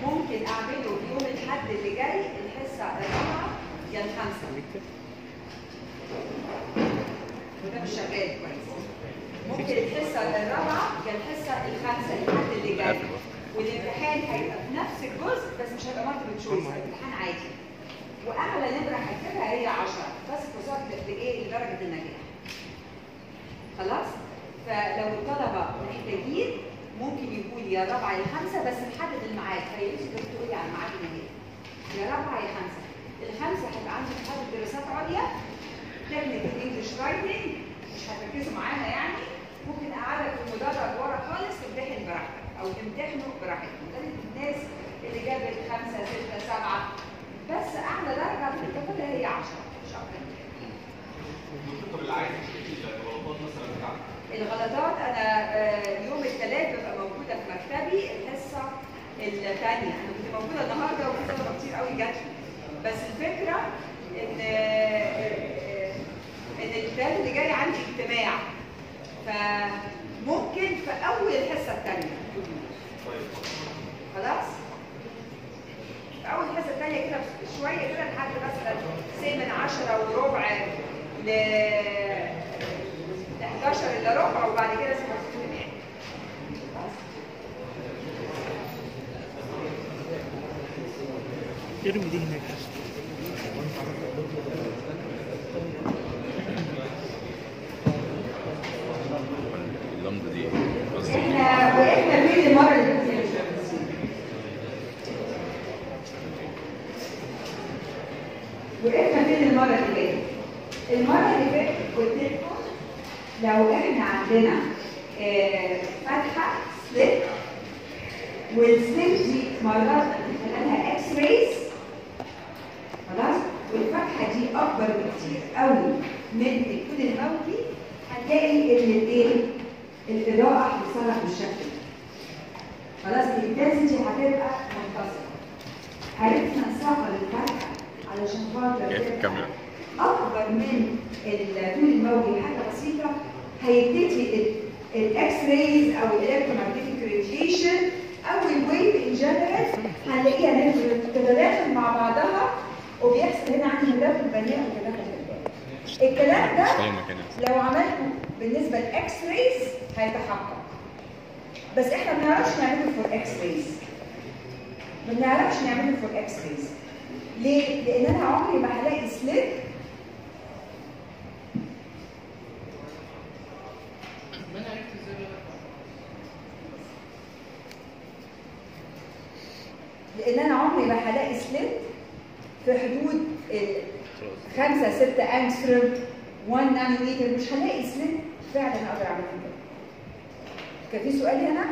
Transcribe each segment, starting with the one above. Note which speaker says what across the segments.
Speaker 1: ممكن اعمله يوم الاحد اللي جاي الحصه الرابعه يا الخامسه وده مش شغال كويس ممكن الحصه الرابعه يا الحصه الخامسه الحد اللي جاي والامتحان هيبقى في نفس الجزء بس مش هيبقى مالتيبل تشويس هيبقى امتحان عادي واعلى نمره هكتبها هي 10 بس وصلت لايه لدرجه النجاح خلاص فلو الطلبه محتاجين ممكن يكون يا رابعه يا خمسه بس نحدد الميعاد فيوسف تقولي على الميعاد النهائي يا رابعه يا خمسه الخمسه هيبقى عندك محاضره دراسات عليا تكنيكال انجلش رايتنج مش هتركزوا معانا يعني ممكن اقعدك في المدرج ورا خالص تمتحن براحتك او تمتحنوا براحتكم ده الناس اللي جابت خمسه سته سبعه بس اعلى درجه في الكتابه هي 10 مش اكتر من كده
Speaker 2: طب اللي عايز يشوف الغلطات مثلا بتاعته
Speaker 1: الغلطات انا آه، يوم الثلاث ببقى موجوده في مكتبي الحصه الثانيه انا كنت موجوده النهارده وفي طلبه كتير قوي جات لي بس الفكره ان آه، ان الثلاث اللي جاي عندي اجتماع فممكن في اول الحصه الثانيه
Speaker 2: طيب
Speaker 1: خلاص في اول الحصه الثانيه كده شويه كده لحد مثلا سي من 10 وربع ل ل 11 الا ربع وبعد كده اسمه اجتماع
Speaker 3: ارمي دي هناك
Speaker 4: اللمضة دي قصدي
Speaker 1: احنا وقفنا فين المره اللي فاتت وقفنا فين المره اللي فاتت المره اللي فاتت قلت لكم لو احنا عندنا آه، فتحه سليب والسليب دي مرات بنخليها اكس رايز خلاص والفتحه دي اكبر بكتير قوي من الكود الموجي هنلاقي ان الايه الاضاءه هتتصرف بالشكل ده خلاص الانتنسيتي هتبقى منفصله عرفنا نصغر الفتحه علشان خاطر
Speaker 4: كيف
Speaker 1: تبقى
Speaker 4: الكاميرا؟
Speaker 1: اكبر من الطول الموجي بحاجه بسيطه هيبتدي الاكس رايز او الالكترومagnetic راديشن او الويف ان جنرال هنلاقيها نازله تتداخل مع بعضها وبيحصل هنا عندي تداخل بناء وتداخل بناء الكلام ده
Speaker 4: مش لاقي مكان
Speaker 1: لو عملته بالنسبه للاكس رايز هيتحقق بس احنا ما بنعرفش نعمله فور اكس رايز ما بنعرفش نعمله فور اكس رايز ليه؟ لان انا عمري ما هلاقي سليب لان انا عمري ما هلاقي سليب في حدود ال 5 6 انستروم 1 نانومتر مش هلاقي سليب فعلا اقدر اعمل كده. كان في سؤال هنا؟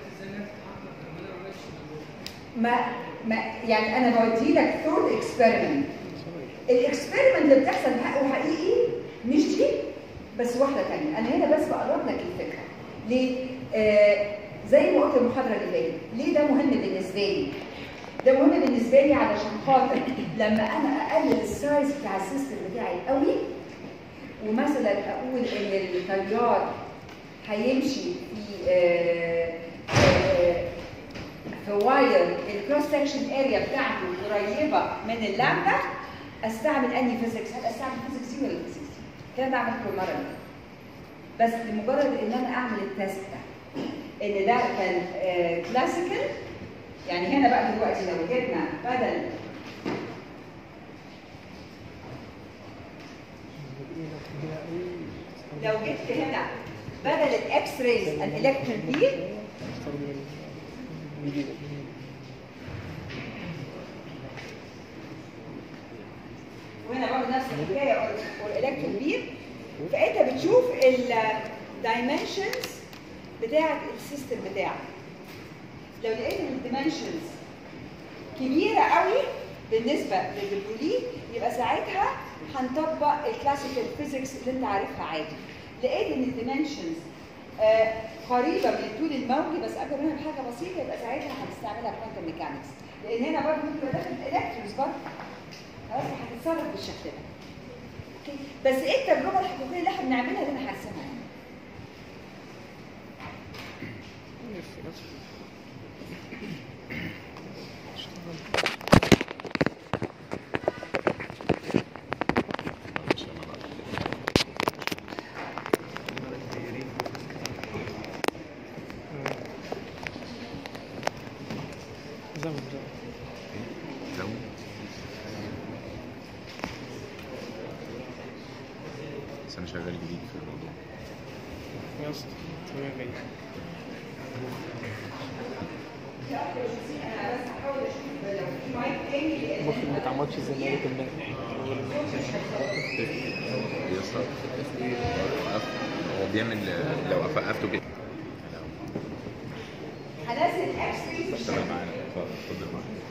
Speaker 1: ما ما يعني انا بودي لك ثورد اكسبيرمنت الاكسبيرمنت اللي بتحصل حق وحقيقي مش دي بس واحده ثانيه انا هنا بس بقرب لك الفكره ليه؟ آه زي ما قلت المحاضره اللي فاتت ليه ده مهم بالنسبه لي؟ ده مهم بالنسبه لي علشان خاطر لما انا اقلل السايز بتاع السيستم بتاعي قوي ومثلا اقول ان التيار هيمشي في آه آه في واير الكروس سكشن اريا بتاعته قريبه من اللامدا استعمل انهي فيزيكس؟ هل استعمل فيزيكس سي ولا فيزيكس سي؟ الكلام ده عملته المره اللي فاتت. بس لمجرد ان انا اعمل التست ده ان ده كان كلاسيكال يعني هنا بقى دلوقتي لو جبنا بدل لو جبت هنا بدل الاكس رايز الالكترون بيل وهنا برضه نفس الحكايه والالكترون بيل فانت بتشوف الدايمنشنز بتاعه السيستم بتاعك لو لقيت ان الدايمنشنز كبيره قوي بالنسبه للبولي يبقى ساعتها هنطبق الكلاسيكال فيزيكس اللي انت عارفها عادي لقيت ان الدايمنشنز آه قريبه من الطول الموجي بس اكبر منها بحاجه بسيطه يبقى ساعتها هنستعملها كوانتم ميكانكس لان هنا برضه ممكن يبقى داخل الكترونز برضه خلاص هتتصرف بالشكل ده اوكي بس ايه التجربه الحقيقيه اللي احنا بنعملها اللي انا حاسمها يعني
Speaker 3: زمن زمن
Speaker 4: لو بس انا شغال جديد في الموضوع
Speaker 3: يا اسطى تمام جاي
Speaker 1: انا بس هحاول اشوف لو في مايك تاني
Speaker 3: المخرج بتاع ماتش الزمالك امبارح
Speaker 4: يسطا وقف هو بيعمل لو وقفته كده
Speaker 1: هنزل اكس راي
Speaker 4: اشتغل معانا اتفضل معانا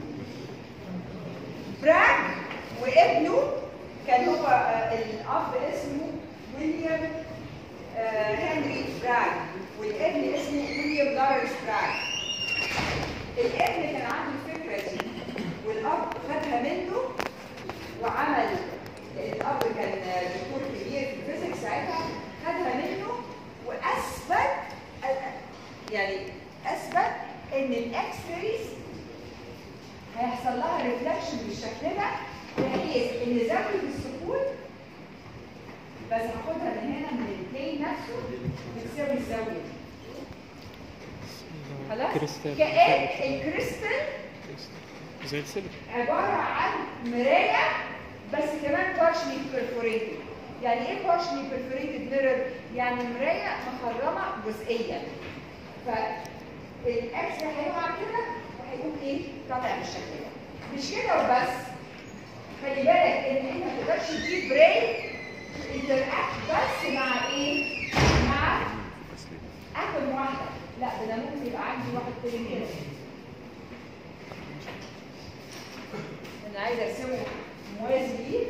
Speaker 1: براك وابنه كان هو آه، الاب اسمه ويليام آه، هنري براك والابن اسمه ويليام لارنس براك الابن كان عنده الفكره دي والاب خدها منه وعمل الاب كان دكتور كبير في الفيزيكس ساعتها خدها منه واثبت يعني اثبت ان الاكس رايز هيحصل لها ريفلكشن بالشكل ده بحيث ان زاويه السكون بس هاخدها من هنا من البلين نفسه بتساوي الزاويه دي خلاص
Speaker 3: كريستال
Speaker 1: كأن الكريستال
Speaker 3: زي السلك
Speaker 1: عباره عن مرايه بس كمان partially perforated يعني ايه partially perforated mirror يعني مرايه مخرمه جزئيا فالاكس هيقع كده وهيقوم ايه طالع بالشكل ده مش كده وبس خلي بالك ان انت ما تقدرش تجيب بريك انتراكت بس مع ايه مع
Speaker 4: بس ليه
Speaker 1: اتوم واحده لا ده انا ممكن يبقى عندي واحد تاني كده انا عايزه ارسمه موازي ليه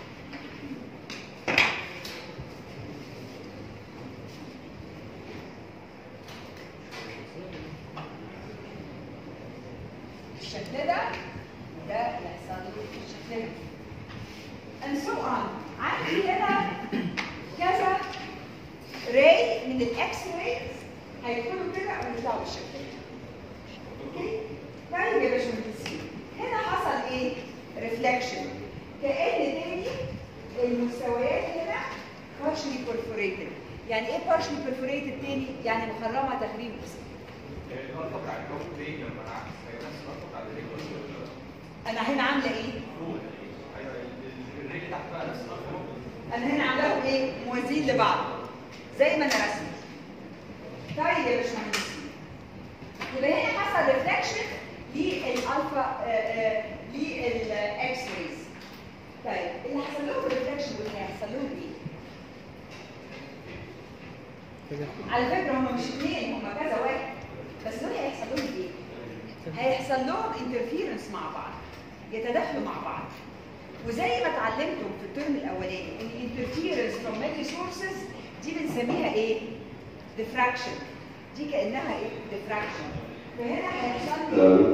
Speaker 1: بالشكل ده ده يحصل له بالشكل ده and so on عندي هنا كذا راي من الاكس رايز هيدخلوا كده او يطلعوا بالشكل ده اوكي طيب يا باشمهندسين هنا حصل ايه ريفلكشن كأن تاني المستويات هنا partially perforated يعني ايه partially perforated تاني يعني مخرمه تخريم بسيط
Speaker 2: الغلطه بتاعت الجو ليه لما عكس هي نفس الغلطه بتاعت الرجل
Speaker 1: انا هنا عامله ايه
Speaker 2: ايوه الرجل تحت بقى نفس الغلطه
Speaker 1: انا هنا عاملاهم ايه موازين لبعض زي ما انا رسمت طيب يا باشمهندسين يبقى هنا حصل ريفلكشن للالفا للاكس ريز طيب اللي حصل لهم ريفلكشن دول هيحصل لهم ايه؟ على فكره هم مش اثنين هم كذا واحد بس دول هيحصل لهم ايه؟ هيحصل لهم انترفيرنس مع بعض يتداخلوا مع بعض وزي ما اتعلمتم في الترم الاولاني ان الانترفيرنس فروم ماني سورسز دي بنسميها ايه؟ ديفراكشن دي كانها ايه؟ ديفراكشن فهنا هيحصل لي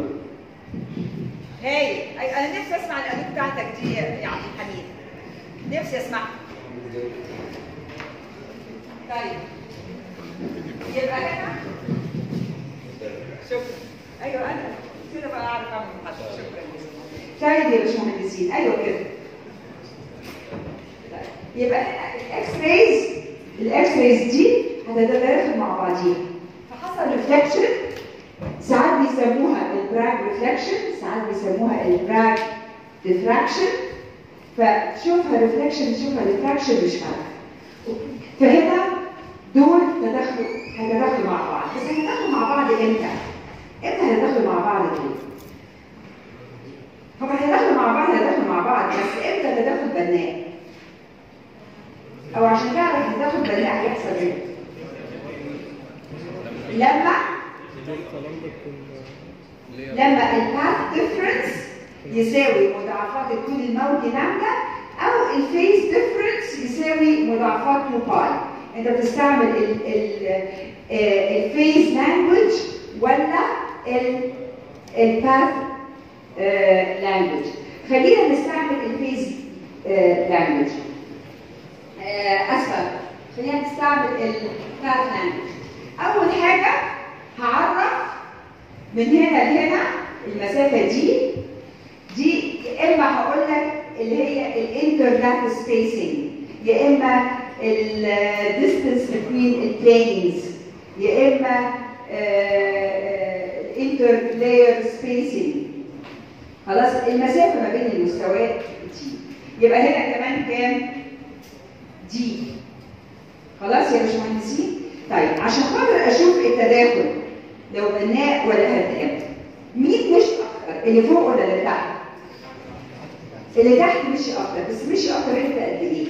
Speaker 1: هاي أي- انا نفسي اسمع الادوات بتاعتك دي يا عبد الحميد نفسي اسمعها طيب يبقى هنا شكرا ايوه انا كده بقى اعرف اعمل محاضره شكرا طيب يا باشمهندسين ايوه كده طيب. يبقى هنا الاكس رايز الاكس رايز دي هتتداخل مع بعضيها فحصل ريفلكشن ساعات بيسموها البراج ريفلكشن ساعات بيسموها البراج ديفراكشن فتشوفها ريفلكشن تشوفها ديفراكشن مش فارقه فهنا دول تدخلوا هيتدخلوا مع بعض بس هيتدخلوا مع بعض امتى؟ امتى هيتدخلوا مع بعض دول؟ هم هيتدخلوا مع بعض هيتدخلوا مع بعض بس امتى التدخل بناء؟ او عشان تعرف التدخل بناء هيحصل ايه؟ لما لما الباث ديفرنس يساوي مضاعفات الطول الموجي لامدا او الفيز ديفرنس يساوي مضاعفات 2 باي انت بتستعمل ال- ال- آه، الفيز لانجوج ولا ال- الباث لانجوج خلينا نستعمل الفيز لانجوج اسفل خلينا نستعمل الباث لانجوج اول حاجه هعرف من هنا لهنا المسافة دي دي يا إما هقول لك اللي هي الانترلات سبيسنج يا إما الديستنس بين البلينز يا إما الانتر لاير سبيسنج خلاص المسافه ما بين المستويات دي يبقى هنا كمان كام دي خلاص يا باشمهندسين طيب عشان خاطر اشوف التداخل لو بناء ولا هدام مين مش اكتر اللي فوق ولا اللي تحت اللي تحت مشي اكتر بس مشي اكتر حته قد ايه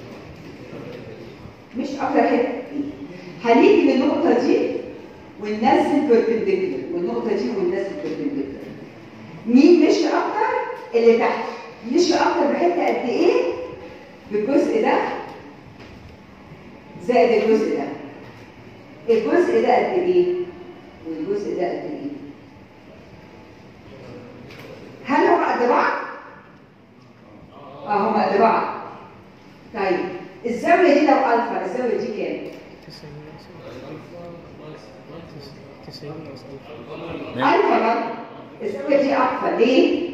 Speaker 1: مش اكتر حته قد ايه هنيجي للنقطه دي وننزل بيربنديكولر والنقطه دي وننزل بيربنديكولر مين مشي اكتر اللي تحت مشي اكتر بحته قد ايه بالجزء ده زائد الجزء ده الجزء ده قد ايه والجزء ده قد ايه هل هما قد بعض اه هما قد بعض طيب الزاويه دي لو الفا الزاويه دي كام
Speaker 3: 90 ناقص 1000
Speaker 1: الفا برضه الزاويه دي الفا ليه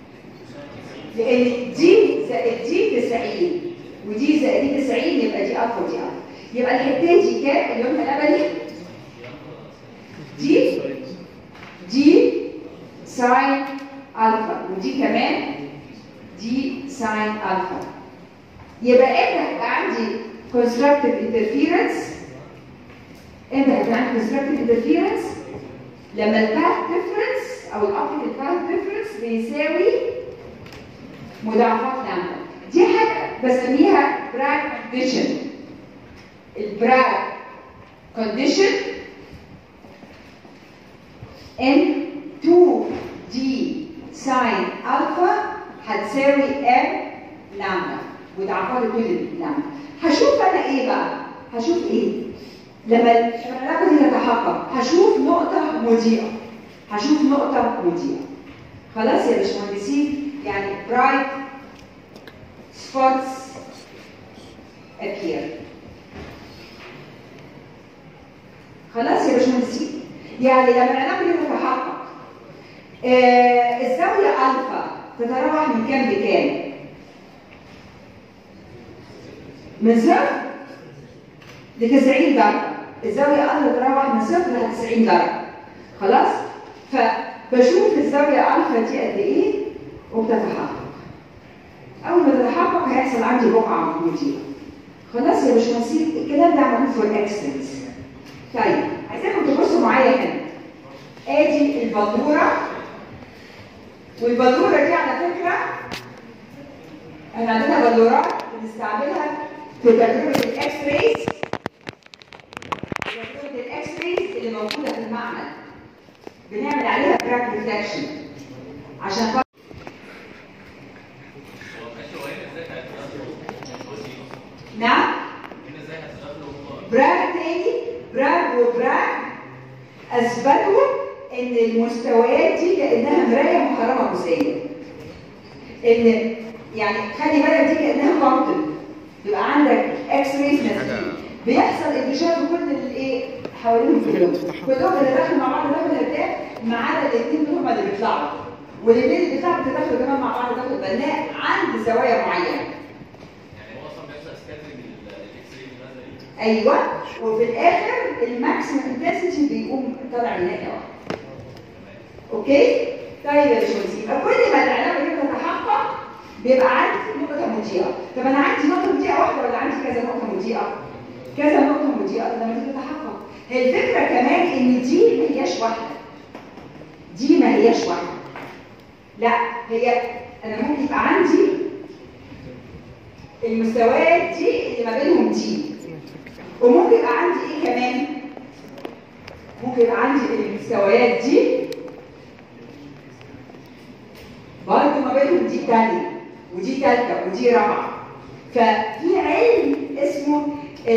Speaker 1: لان دي زائد دي 90 ودي زائد دي 90 يبقى دي الفا ودي الفا يبقى الحته دي كام اللي لونها لبني دي دي ساين الفا ودي كمان دي ساين الفا يبقى انت هيبقى عندي constructive interference انت هيبقى عندي constructive interference لما الباث ديفرنس او الاوبتيكال باث ديفرنس بيساوي مضاعفات لامدا دي حاجه بسميها براج كونديشن البراج كونديشن ان 2 دي ساين الفا هتساوي ام لامدا مضاعفات كل لامدا هشوف انا ايه بقى هشوف ايه لما العلاقه دي تتحقق هشوف نقطه مضيئه هشوف نقطه مضيئه خلاص يا باشمهندسين يعني bright spots appear خلاص يا باشمهندسين يعني لما العلاقه دي تتحقق آه الزاويه الفا تتراوح من كام لكام؟ من صفر ل 90 درجه الزاويه الفا تتراوح من صفر ل 90 درجه خلاص؟ فبشوف الزاويه الفا دي قد ايه وبتتحقق اول ما تتحقق هيحصل عندي بقعه مضيئه خلاص يا باشمهندسين الكلام ده معمول فور اكسلنس طيب عايزاكم تبصوا معايا هنا ادي البلوره والبلوره دي على فكره احنا عندنا بلورات بنستعملها في تجربه الاكس رايز تجربه الاكس رايز اللي موجوده في المعمل بنعمل عليها براك ريفلكشن عشان خاطر نعم براك تاني براك وبراك اثبتوا ان المستويات دي كانها مرايه محرمه جزئيا ان يعني خلي بالك دي كانها فاونتن يبقى عندك اكس رايز نازلين بيحصل انتشار في كل الايه حواليهم كلهم كلهم اللي داخل مع بعض داخل الارتاح ما عدا الاثنين دول هما اللي بيطلعوا والاثنين اللي بيطلعوا بيتدخلوا كمان مع بعض داخل البناء عند زوايا معينه
Speaker 2: يعني هو اصلا بيحصل سكاترنج الاكس راي اللي نازله دي
Speaker 1: ايوه وفي الاخر الماكسيمم انتنسيتي بيقوم طالع نهائي واحد اوكي طيب يا باشمهندس يبقى كل ما العلاقه دي تتحقق بيبقى عندي نقطه مضيئه طب انا عندي نقطه مضيئه واحده ولا عندي كذا نقطه مضيئه كذا نقطه مضيئه لما دي تتحقق هي الفكره كمان ان دي ما هياش واحده دي ما هياش واحده لا هي انا ممكن يبقى عندي المستويات دي اللي ما بينهم دي وممكن يبقى عندي ايه كمان ممكن يبقى عندي المستويات دي برضه ما بينهم دي تانية ودي تالتة ودي رابعة ففي علم اسمه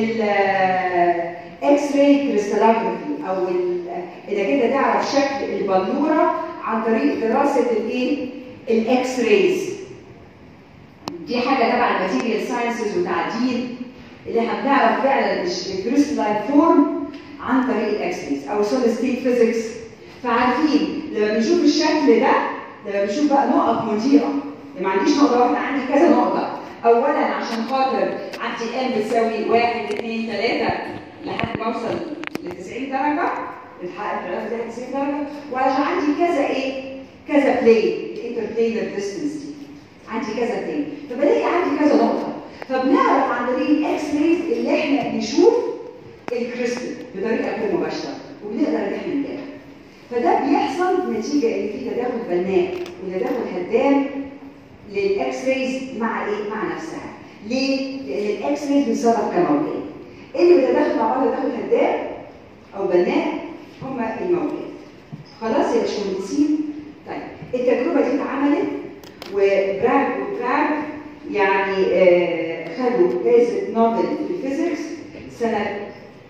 Speaker 1: الاكس راي كريستالوجرافي او ال- انك انت تعرف شكل البلوره عن طريق دراسه الايه؟ الاكس رايز دي حاجه تبع الماتيريال ساينسز وتعديل اللي احنا بنعرف فعلا الكريستالاين فورم عن طريق الاكس رايز او سوليد ستيت فيزيكس فعارفين لما بنشوف الشكل ده لما بنشوف بقى نقط مضيئه ما عنديش نقطه واحده عندي كذا نقطه اولا عشان خاطر عندي ان بتساوي 1 2 3 لحد ما اوصل ل 90 درجه بتحقق 390 درجه وعشان عندي كذا ايه كذا بلاي الانتربلينر ديستنس دي عندي كذا بلاي فبلاقي عندي كذا نقطه فبنعرف عن طريق الاكس رايز اللي احنا نشوف الكريستال بطريقه غير مباشره وبنقدر ان احنا نتابع فده بيحصل نتيجه ان في تداخل بناء وتداخل هدام للاكس رايز مع ايه؟ مع نفسها. ليه؟ لان الاكس رايز بيتصرف كموجات. اللي بيتداخل مع بعض تداخل هدام او بناء هم الموجات. خلاص يا باشمهندسين؟ طيب التجربه دي اتعملت وبراج وبراج يعني آه خدوا جائزه نوبل في الفيزيكس سنه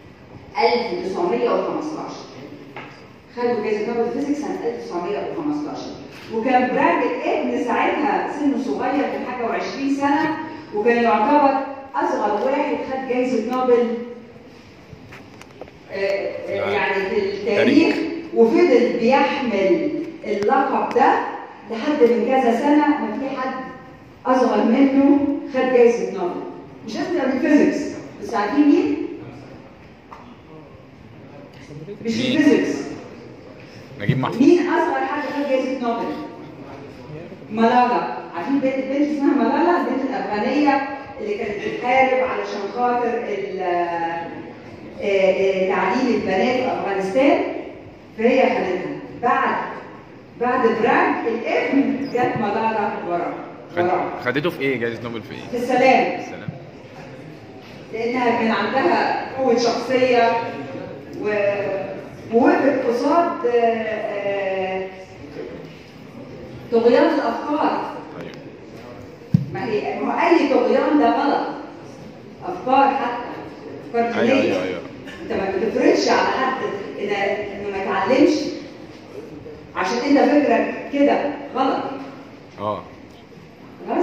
Speaker 1: 1915 خدوا جائزه نوبل فيزيكس سنه 1915 وكان براج الابن ساعتها سنه صغير كان حاجه و20 سنه وكان يعتبر اصغر واحد خد جائزه نوبل آه، آه، يعني في التاريخ وفضل بيحمل اللقب ده لحد من كذا سنه ما في حد اصغر منه خد جائزه نوبل مش لازم يبقى من فيزيكس بس عارفين مين؟ مش في
Speaker 4: مين؟
Speaker 1: الفيزيكس
Speaker 4: نجيب محفوظ
Speaker 1: مين اصغر حد خد جائزه نوبل؟ ملالا عارفين بنت بنت اسمها ملالا البنت الافغانيه اللي كانت بتحارب علشان خاطر ال- آه، آه، تعليم البنات في افغانستان فهي خدتها بعد بعد براج الابن جت ملالا ورا ورا
Speaker 4: خد... خدته في ايه جائزه نوبل في ايه؟
Speaker 1: في السلام
Speaker 4: السلام
Speaker 1: لانها كان عندها قوه شخصيه و... ووقفت قصاد آه، آه، طغيان الافكار
Speaker 4: طيب
Speaker 1: ما هي ما هو اي طغيان ده غلط افكار حتى افكار
Speaker 4: ايوه
Speaker 1: دينيه
Speaker 4: ايوه ايوه
Speaker 1: انت ما بتفرضش على حد إن انه ما يتعلمش عشان انت فكرك كده غلط
Speaker 4: اه
Speaker 1: خلاص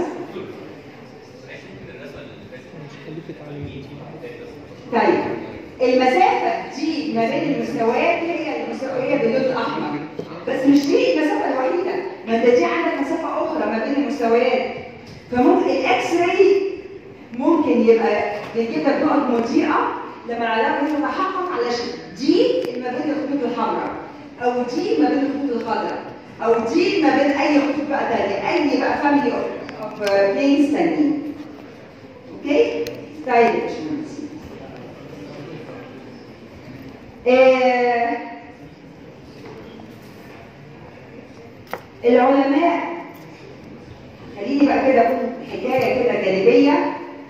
Speaker 3: مش خليك تتعلم
Speaker 1: طيب المسافة دي ما بين المستويات هي المستوية باللون الأحمر بس مش دي المسافة الوحيدة ما انت دي عندك مسافة أخرى ما بين المستويات فممكن الإكس راي ممكن يبقى بيجيب لك نقط مضيئة لما العلاقة تتحقق علشان دي ما بين الخطوط الحمراء أو دي ما بين الخطوط الخضراء أو دي ما بين أي خطوط بقى تانية أي بقى فاميلي أوف بلينز تانيين أوكي؟ طيب يا باشمهندس آه، العلماء خليني بقى كده اقول حكايه كده جانبيه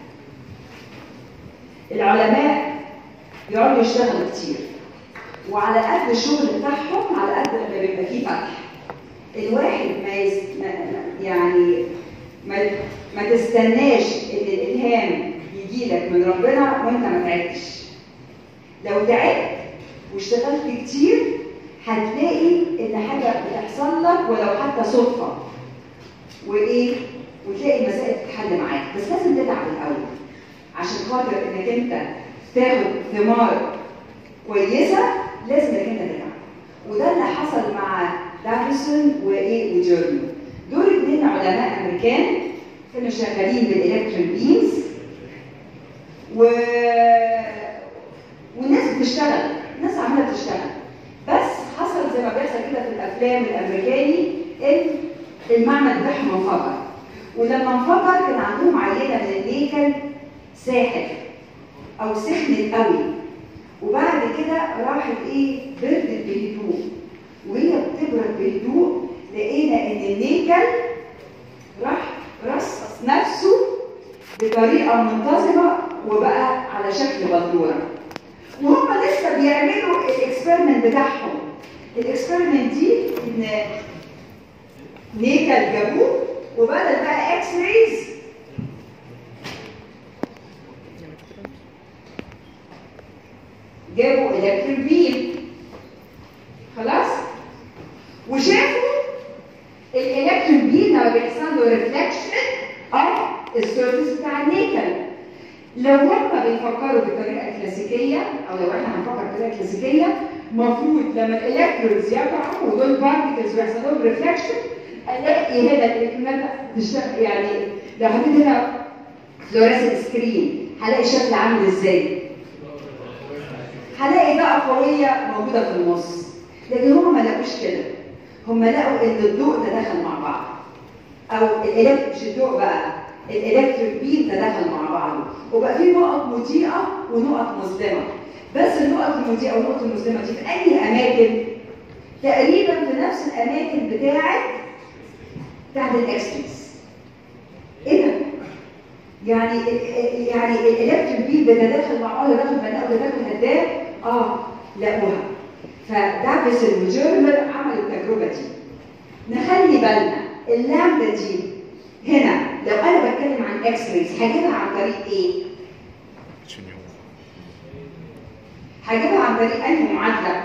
Speaker 1: العلماء بيقعدوا يشتغلوا كتير وعلى قد الشغل بتاعهم على قد ما بيبقى فيه فتح الواحد ما, يس... ما ما- يعني ما, ما تستناش ان الالهام يجي لك من ربنا وانت ما تعبتش لو تعبت واشتغلت كتير هتلاقي ان حاجه بتحصل لك ولو حتى صدفه وايه وتلاقي المسائل تتحل معاك بس لازم تتعب الاول عشان خاطر انك انت تاخد ثمار كويسه لازم انك انت تتعب وده اللي حصل مع دافيسون وايه وجيرنو دول اثنين علماء امريكان كانوا شغالين بالالكترون بيمز و والناس بتشتغل الناس عماله تشتغل بس حصل زي ما بيحصل كده في الافلام الامريكاني ان المعمل بتاعهم انفجر ولما انفجر كان عندهم عينه من النيكل ساحل او سخنت قوي وبعد كده راحت ايه بردت بهدوء وهي بتبرد بهدوء لقينا ان النيكل راح رصص نفسه بطريقه منتظمه وبقى على شكل بندوره وهم لسه بيعملوا الاكسبيرمنت بتاعهم الاكسبيرمنت دي ان نيكل جابوه وبدل بقى اكس رايز جابوا الكترون بيم خلاص وشافوا الالكترون بيم لما بيحصل له ريفلكشن اوف السيرفيس بتاع النيكل لو هم بيفكروا بالطريقه الكلاسيكيه او لو احنا هنفكر بالطريقه الكلاسيكيه المفروض لما الالكترونز يقعوا ودول بارتكلز ويحصل لهم ريفلكشن الاقي هنا الالكترونات تشتغل يعني لو حطيت هنا فلوريسنت سكرين هلاقي الشكل عامل ازاي؟ هلاقي بقى قويه موجوده في النص لكن هم ما لقوش كده هم لقوا ان الضوء تداخل مع بعض او الالكتريك مش الضوء بقى الالكتريك بيم تداخل مع بعضه وبقى في نقط مضيئه ونقط مظلمه بس النقط المضيئه والنقط المظلمه دي في اي اماكن تقريبا في نفس الاماكن بتاعت بتاعت الاكسبريس ايه ده؟ يعني يعني الالكتريك بيم بتداخل مع بعض تداخل بناء وتداخل هدام اه لقوها فدافيس وجيرمر عملوا التجربه دي نخلي بالنا اللامدا دي هنا لو انا بتكلم عن اكس ريز هجيبها عن طريق ايه؟
Speaker 4: شنو
Speaker 1: هجيبها عن طريق انهي معادله؟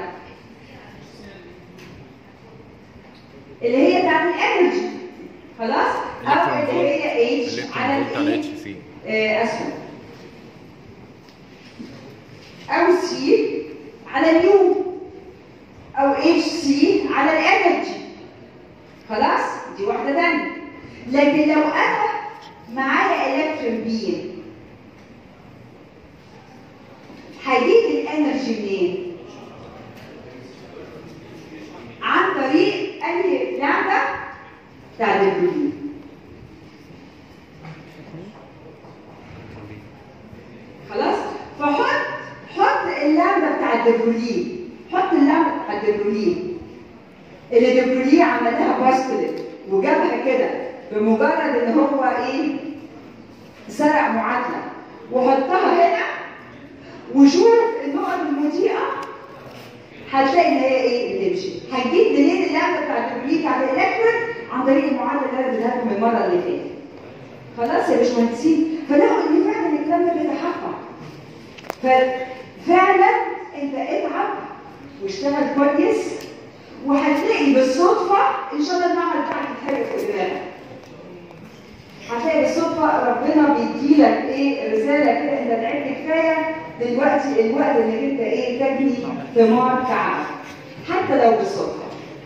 Speaker 1: اللي هي بتاعت الانرجي خلاص؟ او اللي هي اتش على
Speaker 4: الكترون فولت على
Speaker 1: الايه؟
Speaker 4: اتش سي
Speaker 1: آه، اسفل او سي على اليو او اتش سي على الانرجي خلاص دي واحده ثانيه لكن لو انا معايا الكترون بيم هجيب الانرجي منين عن طريق انهي لعبه بتاع البروتين خلاص فحط حط اللمبه بتاع الدبرولين حط اللمبه بتاع الدبرولين اللي دبرولين عمل لها باستلت وجابها كده بمجرد ان هو ايه سرق معادله وحطها هنا وشوف النقط المضيئه هتلاقي ان هي ايه بتمشي هتجيب منين اللمبه بتاع الدبرولين بتاع الالكترون عن طريق المعادله اللي انا اديتها لكم المره اللي فاتت خلاص يا باشمهندسين فلقوا ان فعلا الكلام ده بيتحقق ففعلا انت اتعب واشتغل كويس وهتلاقي بالصدفه ان شاء الله المعمل بتاعك يتحرك في دماغك هتلاقي بالصدفه ربنا بيديلك ايه رساله كده انت تعبت كفايه دلوقتي الوقت انك انت ايه تجني ثمار تعب حتى لو بالصدفه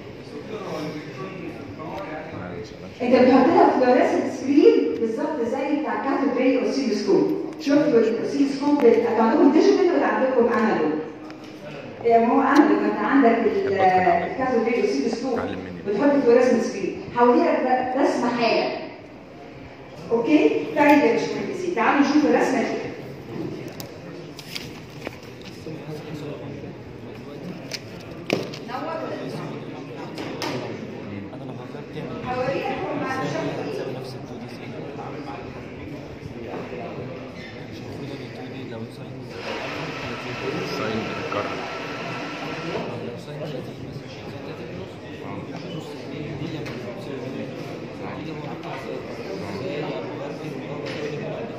Speaker 1: انت بتحط لها فلوريسنت سكرين بالظبط زي بتاع كاتو بري اوسيلوسكوب شفتوا الاوسيلوسكوب انتوا عندكم ديجيتال ولا عندكم انالوج؟ ما هو انالوج ما انت عندك الكاتو بري اوسيلوسكوب
Speaker 4: اتعلم مني.
Speaker 1: بتحط فلوريسنت سكرين هوريلك ر- رسمه حالا اوكي؟ طيب يا باشمهندسين تعالوا نشوف الرسمه دي نور ولا تسمع؟
Speaker 3: انا لو هفكر تعمل
Speaker 1: هوريكم بعد شويه
Speaker 3: تساوي نفس ال 2 دي سي مش المفروض ان 2 دي لو ساين 30
Speaker 4: ساين بتتكرر
Speaker 3: لو ساين 30 مثلا ساين 30 ونص نص دي دي لما بتساوي دي دي لما بتساوي زي المغربي المغربي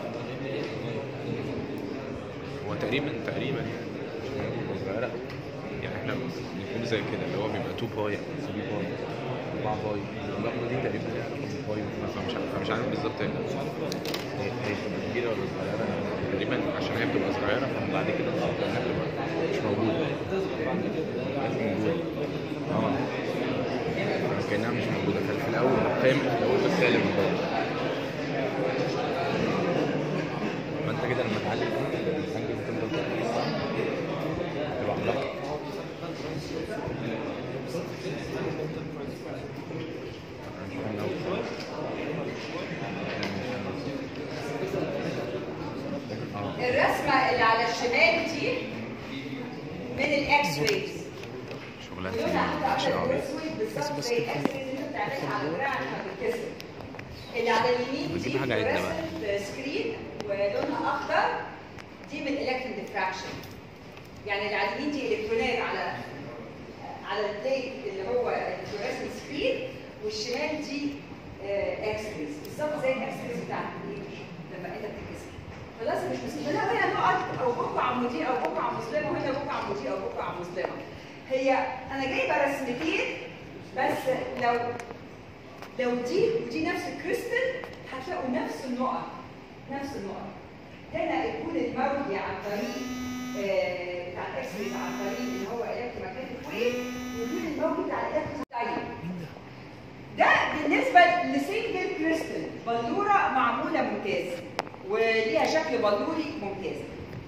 Speaker 4: هو تقريبا تقريبا يعني مش صغيرة يعني احنا بنقول زي كده اللي هو بيبقى 2 باي 3 باي 4 باي اللحظة دي تقريبا ليها علاقة بالباي مثلا مش عارف مش عارف بالظبط هي هي هي بتبقى كبيرة ولا صغيرة تقريبا عشان هي بتبقى صغيرة فبعد كده الخط انها بتبقى مش موجودة مش موجودة اه كأنها مش موجودة كان في الأول فاهم في الأول بس هي اللي موجودة ما انت كده لما تعلم الانجل تفضل تبقى عملاقة أنا مش فاهم أوي. اه
Speaker 1: الرسمه اللي على الشمال دي من الاكس ريز
Speaker 4: شغلانتي
Speaker 1: لونها
Speaker 4: مش
Speaker 1: حتى
Speaker 4: قوي
Speaker 1: اسود بالظبط زي الاكس ريز اللي انت بتعملها على دراعك فبتتكسر اللي على اليمين دي
Speaker 4: بجيب حاجة عدلة بقى.
Speaker 1: fluorescent سكرين ولونها اخضر دي من الكترون ديفراكشن يعني اللي على اليمين دي الكترونات على على البليت اللي هو الفلوريسنت سكرين والشمال دي اكس ريز بالظبط زي الاكس ريز بتاعت الايه لما انت بتتكسر خلاص مش مسلمه لا هنا نقط او بقعه مضيئه او بقعه مظلمه وهنا بقعه مضيئه او بقعه مظلمه هي انا جايبه رسمتين بس لو لو دي ودي نفس الكريستال هتلاقوا نفس النقط نفس النقط هنا يكون الموجي عن طريق آه، بتاع الاكس ريز عن طريق اللي هو الكترومagnetic ويف ويكون الموجي بتاع الالكتروستايل ده بالنسبه لسنجل كريستال بلوره معموله ممتاز وليها شكل بلوري ممتاز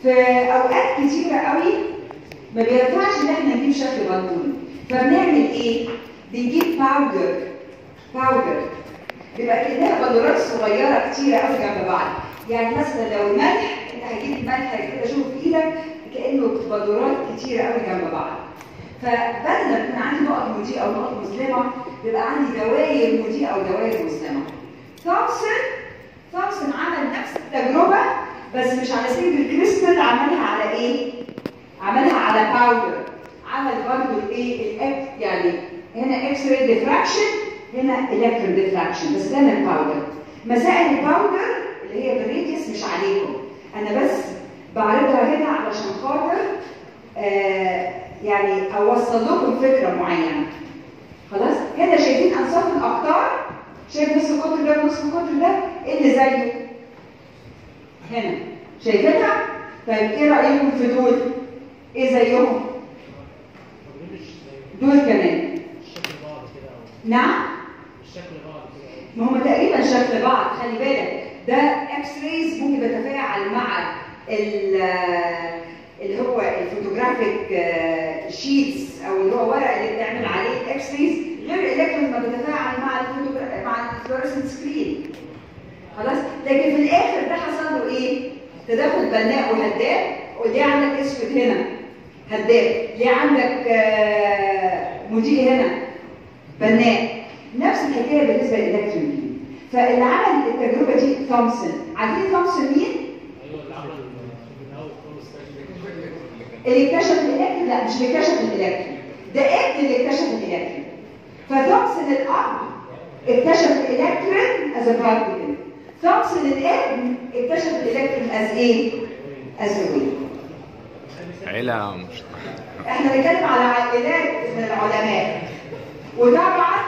Speaker 1: في اوقات كتيره قوي ما بينفعش ان احنا نجيب شكل بنطلون فبنعمل ايه؟ بنجيب باودر باودر بيبقى كانها بلورات صغيره كتيره قوي جنب بعض يعني مثلا لو الملح انت هتجيب الملح كده شوف في ايدك كانه بلورات كتيره قوي جنب بعض فبدل ما يكون عندي نقط مضيئه او نقط مظلمه بيبقى عندي دوائر مضيئه او دوائر مظلمه تومسون تومسون عمل نفس التجربه بس مش على سنجل كريستال عملها على ايه؟ عملها على باودر عمل برضه الايه؟ الأك يعني هنا اكس راي ديفراكشن هنا الكترون ديفراكشن بس ده من باودر مسائل الباودر اللي هي بالريديوس مش عليكم انا بس بعرضها هنا علشان خاطر آه يعني اوصل لكم فكره معينه خلاص هنا شايفين انصاف الاقطار شايف نص القطر ده ونص القطر ده ايه اللي زيه هنا شايفينها طيب ايه رايكم في دول ايه زيهم دول كمان نعم ما هم تقريبا شكل بعض خلي بالك ده اكس رايز ممكن بيتفاعل مع ال- اللي هو الفوتوجرافيك شيتس او اللي هو ورق اللي بنعمل عليه الاكس رايز غير الالكترون ما بيتفاعل مع الفوتوجرا- مع الفلورسنت سكرين خلاص لكن في الاخر ده حصل له ايه؟ تداخل بناء وهداف وليه عندك اسود هنا هداف ليه عندك آه، مضيء هنا بناء نفس الحكايه بالنسبه للالكترون فاللي عمل التجربه دي تومسون عارفين تومسون مين؟ اللي اكتشف الالكترون لا مش اللي اكتشف الالكترون ده ابن اللي اكتشف الالكترون فتومسون الاب اكتشف الالكترون از ا بارتيكل تومسون الابن اكتشف الالكترون از ايه؟ از ا ويف
Speaker 4: عيلة مش
Speaker 1: احنا بنتكلم على عائلات من العلماء وطبعا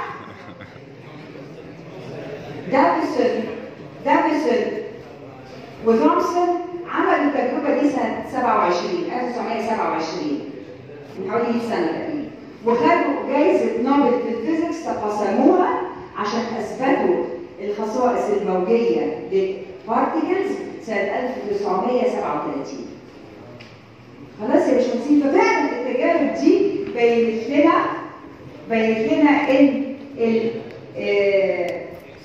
Speaker 1: دافيسون دافيسون وثومسون عملوا التجربه دي سنه 27 1927 من حوالي 100 سنه تقريبا وخدوا جائزه نوبل في الفيزيكس تقاسموها عشان اثبتوا الخصائص الموجيه للبارتيكلز سنه 1937 خلاص يا باشمهندسين ففعلا التجارب دي بينت لنا بينت لنا ان ال آه،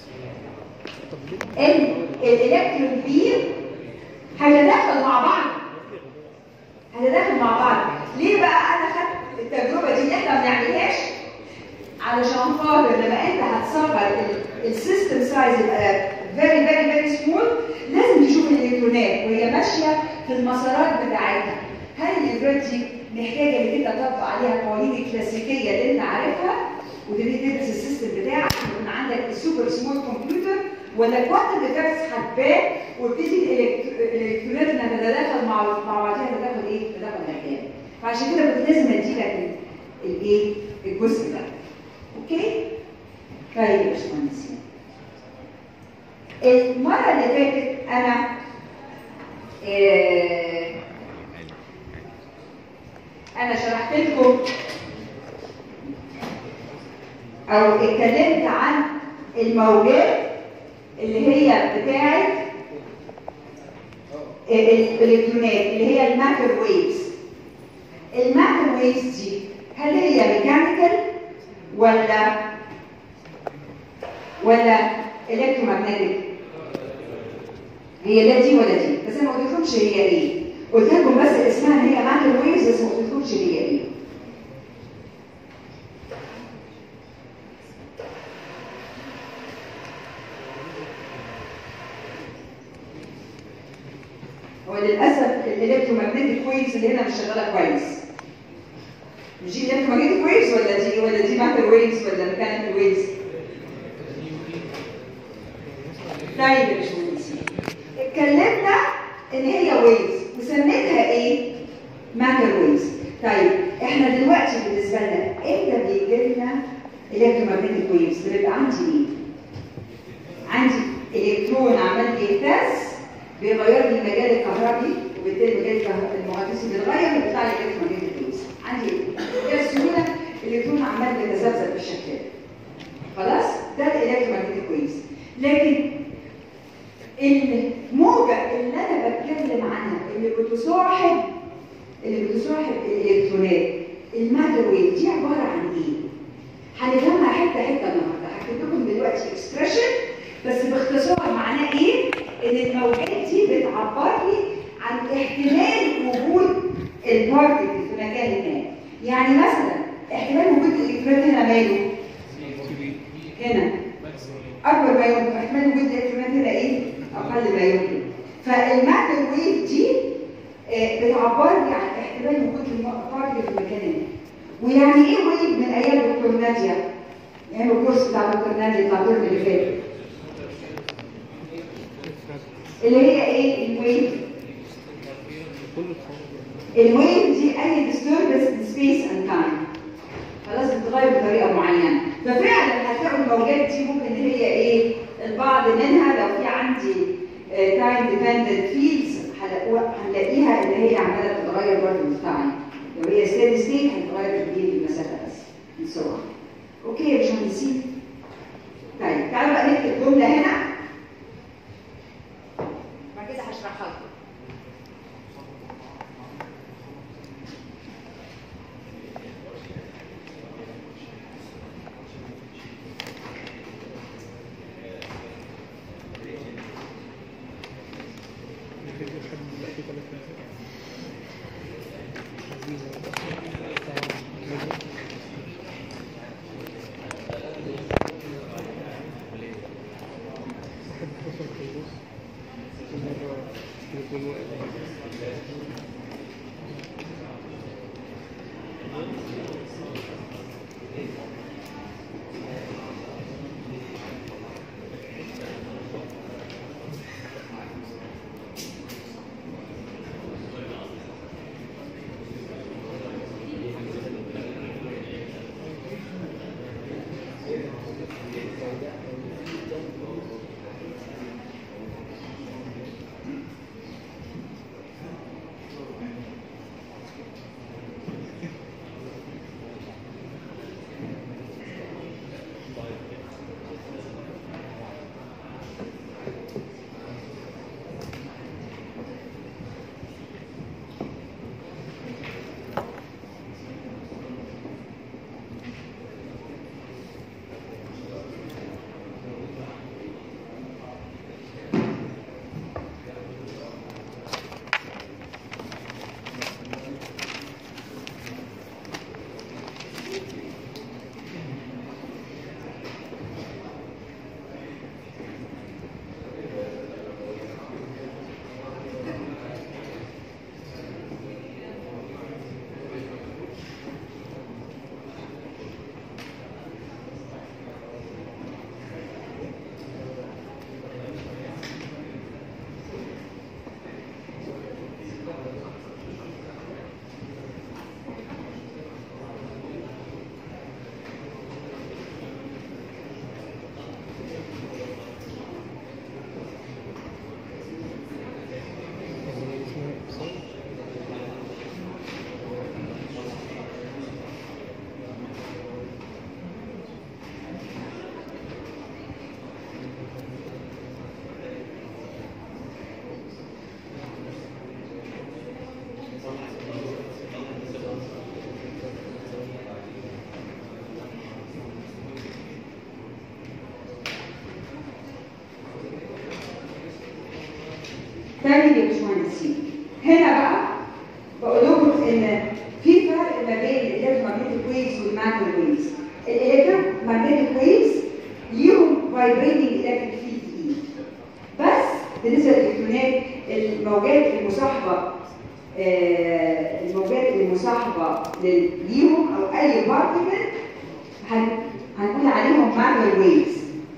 Speaker 1: ان الالكترون بيم هيتداخل مع بعض هيتداخل مع بعض ليه بقى انا خدت التجربه دي احنا ما بنعملهاش علشان خاطر لما انت هتصغر السيستم سايز يبقى فيري فيري فيري سمول لازم تشوف الالكترونات وهي ماشيه في المسارات بتاعتها هل الالكترونات دي محتاجه انك انت تطبق عليها القوانين الكلاسيكيه اللي انت عارفها وتبتدي تدرس السيستم بتاعك يكون عندك السوبر سمول كمبيوتر ولا كوانتم ديفكتس هتبان وابتدي الإلكتر- الالكترونات انها تتداخل مع مع بعضها تداخل ايه؟ تداخل مكان فعشان كده كنت لازم اديلك الايه؟ الجزء ده اوكي؟ طيب يا باشمهندسين المره اللي فاتت انا آه انا شرحت لكم او اتكلمت عن الموجات اللي هي بتاعت الالكترونات اللي هي الماتر ويفز الماتر ويفز دي هل هي ميكانيكال ولا ولا الكترومagnetic هي لا دي ولا دي بس انا ما قلتلكمش هي ايه قلت لكم بس اسمها ان هي ماتر ويفز بس ما قلتلكمش هي ايه هو للاسف الالكترومagnetic ويفز اللي هنا مش شغاله كويس مش دي الكترومagnetic ويفز ولا دي ولا دي ماتر ويفز ولا ميكانيكال ويفز طيب يا باشمهندسين اتكلمنا ان هي ويفز وسميتها ايه؟ ماتر ويفز طيب احنا دلوقتي بالنسبه لنا امتى بيجي لنا الكترومagnetic ويفز بيبقى عندي ايه؟ عندي الكترون عمال بيهتز بيغير لي المجال الكهربي وبالتالي المجال الكهربي المغناطيسي بيتغير وبيطلع لي الكترومagnetic ويفز عندي ايه؟ السهوله الالكترون عمال بيتذبذب بالشكل ده خلاص ده الالكترومagnetic ويفز لكن الموجة اللي أنا بتكلم عنها اللي بتصاحب اللي بتصاحب الالكترونات الماتر ويف دي عباره عن ايه؟ هنفهمها حته حته النهارده هكتب لكم دلوقتي اكسبريشن بس باختصار معناه ايه؟ ان الموجات دي بتعبر لي عن احتمال وجود البارتكل في مكان ما يعني مثلا احتمال وجود الالكترون هنا ماله؟ هنا اكبر ما يمكن احتمال وجود الالكترونات هنا ايه؟ اقل ما يمكن فالماتر ويف دي آه، بتعبر لي عن احتمال وجود البارتكل في مكان ما ويعني ايه ويف من ايام دكتور ناديه؟ ايام الكورس بتاع دكتور ناديه بتاع الترم اللي فات اللي هي ايه الويف الويف دي اي disturbance in space and time خلاص بتتغير بطريقه معينه ففعلا هتلاقوا الموجات دي ممكن ان هي ايه البعض منها لو في عندي تايم ديبندنت فيلدز هنلاقيها ان هي عماله تتغير برضه بالتايم لو هي ستيدي ستيت هتتغير في المسافه بس and so on. اوكي يا باشمهندسين طيب تعالوا بقى نكتب جمله هنا بعد كده هشرحها لكم تاني يا باشمهندسين هنا بقى بقول لكم ان في فرق ما بين الالكترومagnetic ويفز والماجنتيك ويفز الالكترومagnetic ويفز ليهم فايبريتنج الكتريك فيلد بس بالنسبه للالكترونات الموجات المصاحبه آه، الموجات المصاحبه لل- ليهم او اي بارتكل هنقول عليهم ماجنتيك ويفز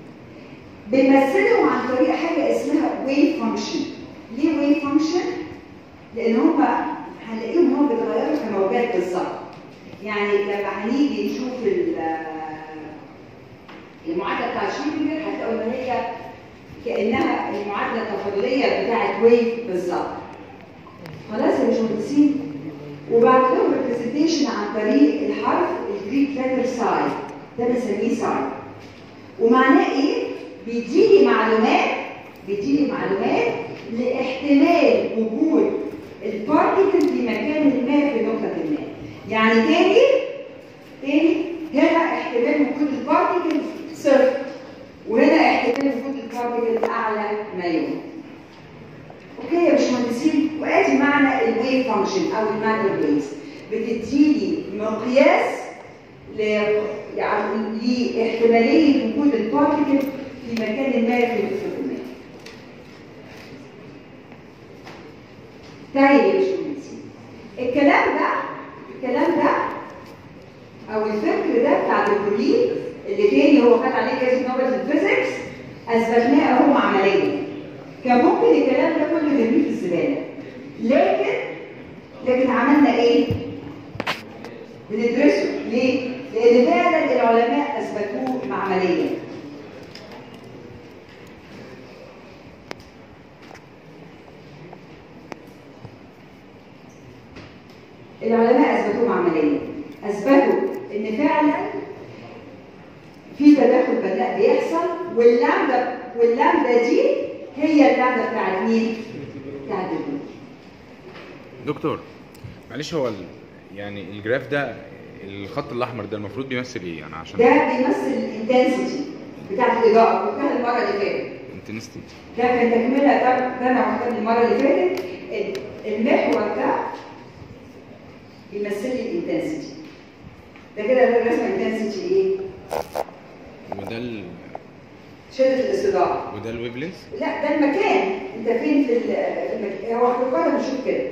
Speaker 1: بنمثلهم عن طريق حاجه اسمها ويف فانكشن ليه ويف فانكشن؟ لان هم هنلاقيهم هم بيتغيروا كموجات بالظبط يعني لما هنيجي نشوف ال- المعادله بتاع شرودنجر هتلاقوا ان هي كانها المعادله التفاضليه بتاعت ويف بالظبط خلاص يا باشمهندسين وبعد لهم ريبريزنتيشن عن طريق الحرف الجريك لتر ساي ده بنسميه ساي ومعناه ايه؟ بيديني معلومات بيديني معلومات لاحتمال وجود البارتيكل في مكان ما في نقطة ما يعني تاني تاني هنا احتمال وجود البارتيكل صفر وهنا احتمال وجود البارتيكل أعلى ما يمكن اوكي يا باشمهندسين وادي معنى الويف فانكشن او الماتر ويفز بتديلي مقياس ل يعني لاحتماليه وجود البارتيكل في مكان ما في الفيلم طيب يا باشمهندسين الكلام ده الكلام ده او الفكر ده بتاع البولين اللي تاني هو خد عليه جائزه نوبل في الفيزيكس اثبتناه اهو عمليا كان ممكن الكلام ده كله نرميه في الزباله لكن لكن عملنا ايه؟ بندرسه ليه؟ لان فعلا العلماء اثبتوه عمليا العلماء اثبتوه عمليا اثبتوا ان فعلا في تداخل بناء بيحصل واللامدا واللامدا دي هي اللامدا بتاعت مين؟ بتاعت البنوك
Speaker 4: دكتور معلش هو ال... يعني الجراف ده الخط الاحمر ده المفروض بيمثل ايه يعني عشان
Speaker 1: ده بيمثل الانتنسيتي بتاعت الاضاءه قلتها المره اللي فاتت
Speaker 4: انتنستي
Speaker 1: ده كان تكمله ده ده انا قلتها المره اللي فاتت ال- المحور ده بيمثل لي الانتنسيتي ده كده ده رسم انتنسيتي ايه؟
Speaker 4: وده ال...
Speaker 1: شده الاستضاءه
Speaker 4: وده الويف لينث
Speaker 1: لا ده المكان انت فين في ال- في المكان هو احنا كنا بنشوف كده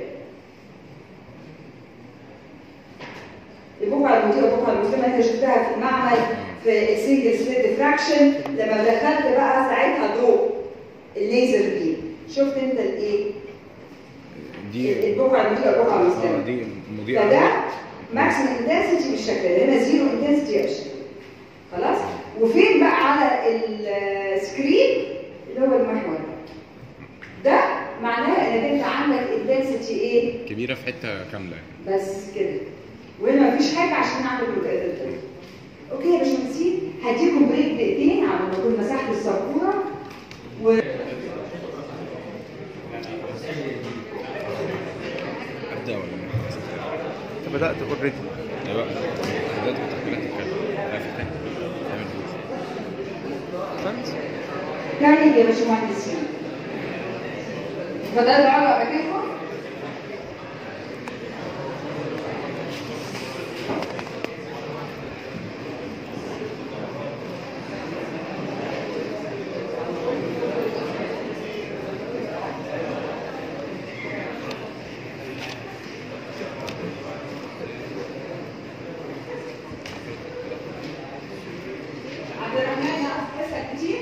Speaker 1: البقعه المضيئه البقعه المسلمه انت شفتها في المعمل في السنجل سليت ديفراكشن لما دخلت بقى ساعتها ضوء الليزر بيم شفت انت الايه؟
Speaker 4: دي
Speaker 1: البقعه المضيئه البقعه
Speaker 4: اه
Speaker 1: المسلمه
Speaker 4: دي مضيئه
Speaker 1: فده
Speaker 4: أوي.
Speaker 1: ماكسيمم انتنسيتي بالشكل ده هنا زيرو انتنسيتي بالشكل خلاص وفين بقى على السكرين اللي هو المحور ده ده معناه انك انت عندك انتنسيتي ايه
Speaker 4: كبيره في حته كامله يعني
Speaker 1: بس كده وهنا مفيش حاجه عشان اعمل روتات الدم اوكي يا باشمهندسين هديكم بريك دقيقتين على ما اكون مسحت السبوره و
Speaker 4: ابدا ولا ما خلاص انت بدات اوريدي لا بقى بدات بالتحويلات الكامله لا في حاجه تعمل فلوس
Speaker 1: تاني يا باشمهندسين بدل على مكانكم عبد الرحمن اسال كتير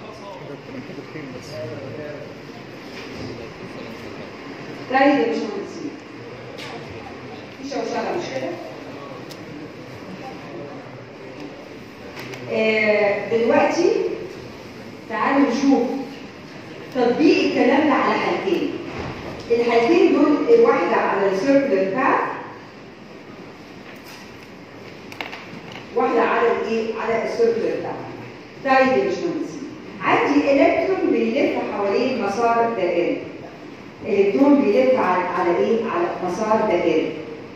Speaker 1: طيب يا باشمهندسين في شوشره مش كده؟ آه، دلوقتي تعالوا نشوف تطبيق الكلام ده على حالتين الحالتين دول واحده على السيركلر باث واحده على الايه على السيركلر باث طيب يا باشمهندسين عندي الكترون بيلف حوالين مسار دائري الالكترون بيلف على على ايه على مسار دائري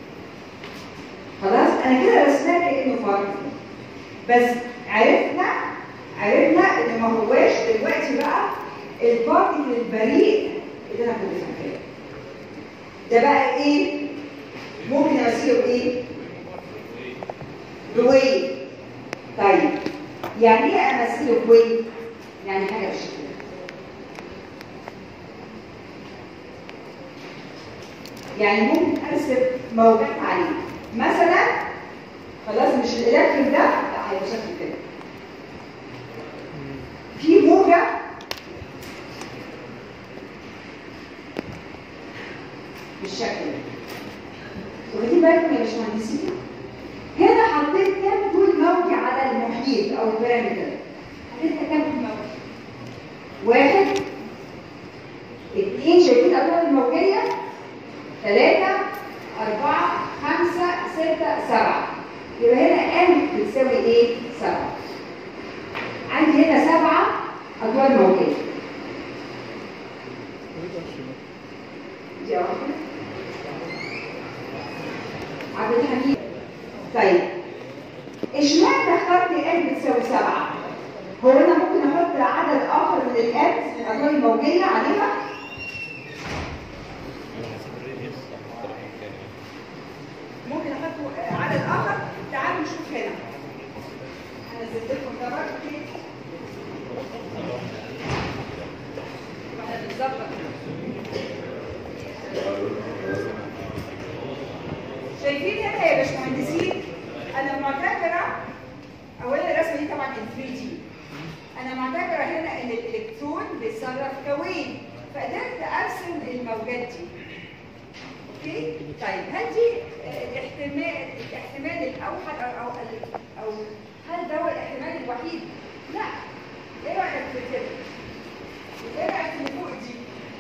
Speaker 1: خلاص انا كده رسمها كانه فرد بس عرفنا عرفنا ان ما هواش دلوقتي بقى البارتيكل البريء اللي انا كنت فاكراه ده بقى ايه ممكن امثله بايه بويف طيب يعني ايه امثله بويف يعني حاجه بالشكل ده يعني ممكن ارسم موجات عليه مثلا خلاص مش الالكتريك ده لا هيبقى شكل كده في موجه بالشكل ده واخدين بالكم يا باشمهندسين هنا حطيت كام طول موجي على المحيط او البارامتر حطيتها كام طول موجي واحد اثنين شايفين الأطوال الموجية ثلاثة أربعة خمسة ستة سبعة يبقى هنا n بتساوي ايه؟ سبعة عندي هنا سبعة أطوال موجية دي واحدة طيب اشمعنى اخترت n بتساوي 7 هو انا ممكن احط عدد اخر من الان الاضواء الموجيه عليها ممكن احط عدد اخر تعالوا نشوف هنا انا نزلت لكم ده برضه كده احنا بنظبط شايفين هنا يا باشمهندسين انا معتبره اولا الرسمه دي طبعا ان 3 دي انا معتبره هنا ان الالكترون بيتصرف كويف فقدرت ارسم الموجات دي اوكي طيب هل دي آه، الاحتمال الاحتمال الاوحد او او او هل ده هو الاحتمال الوحيد؟ لا ايه رايك في كده؟ ايه رايك في اللي فوق دي؟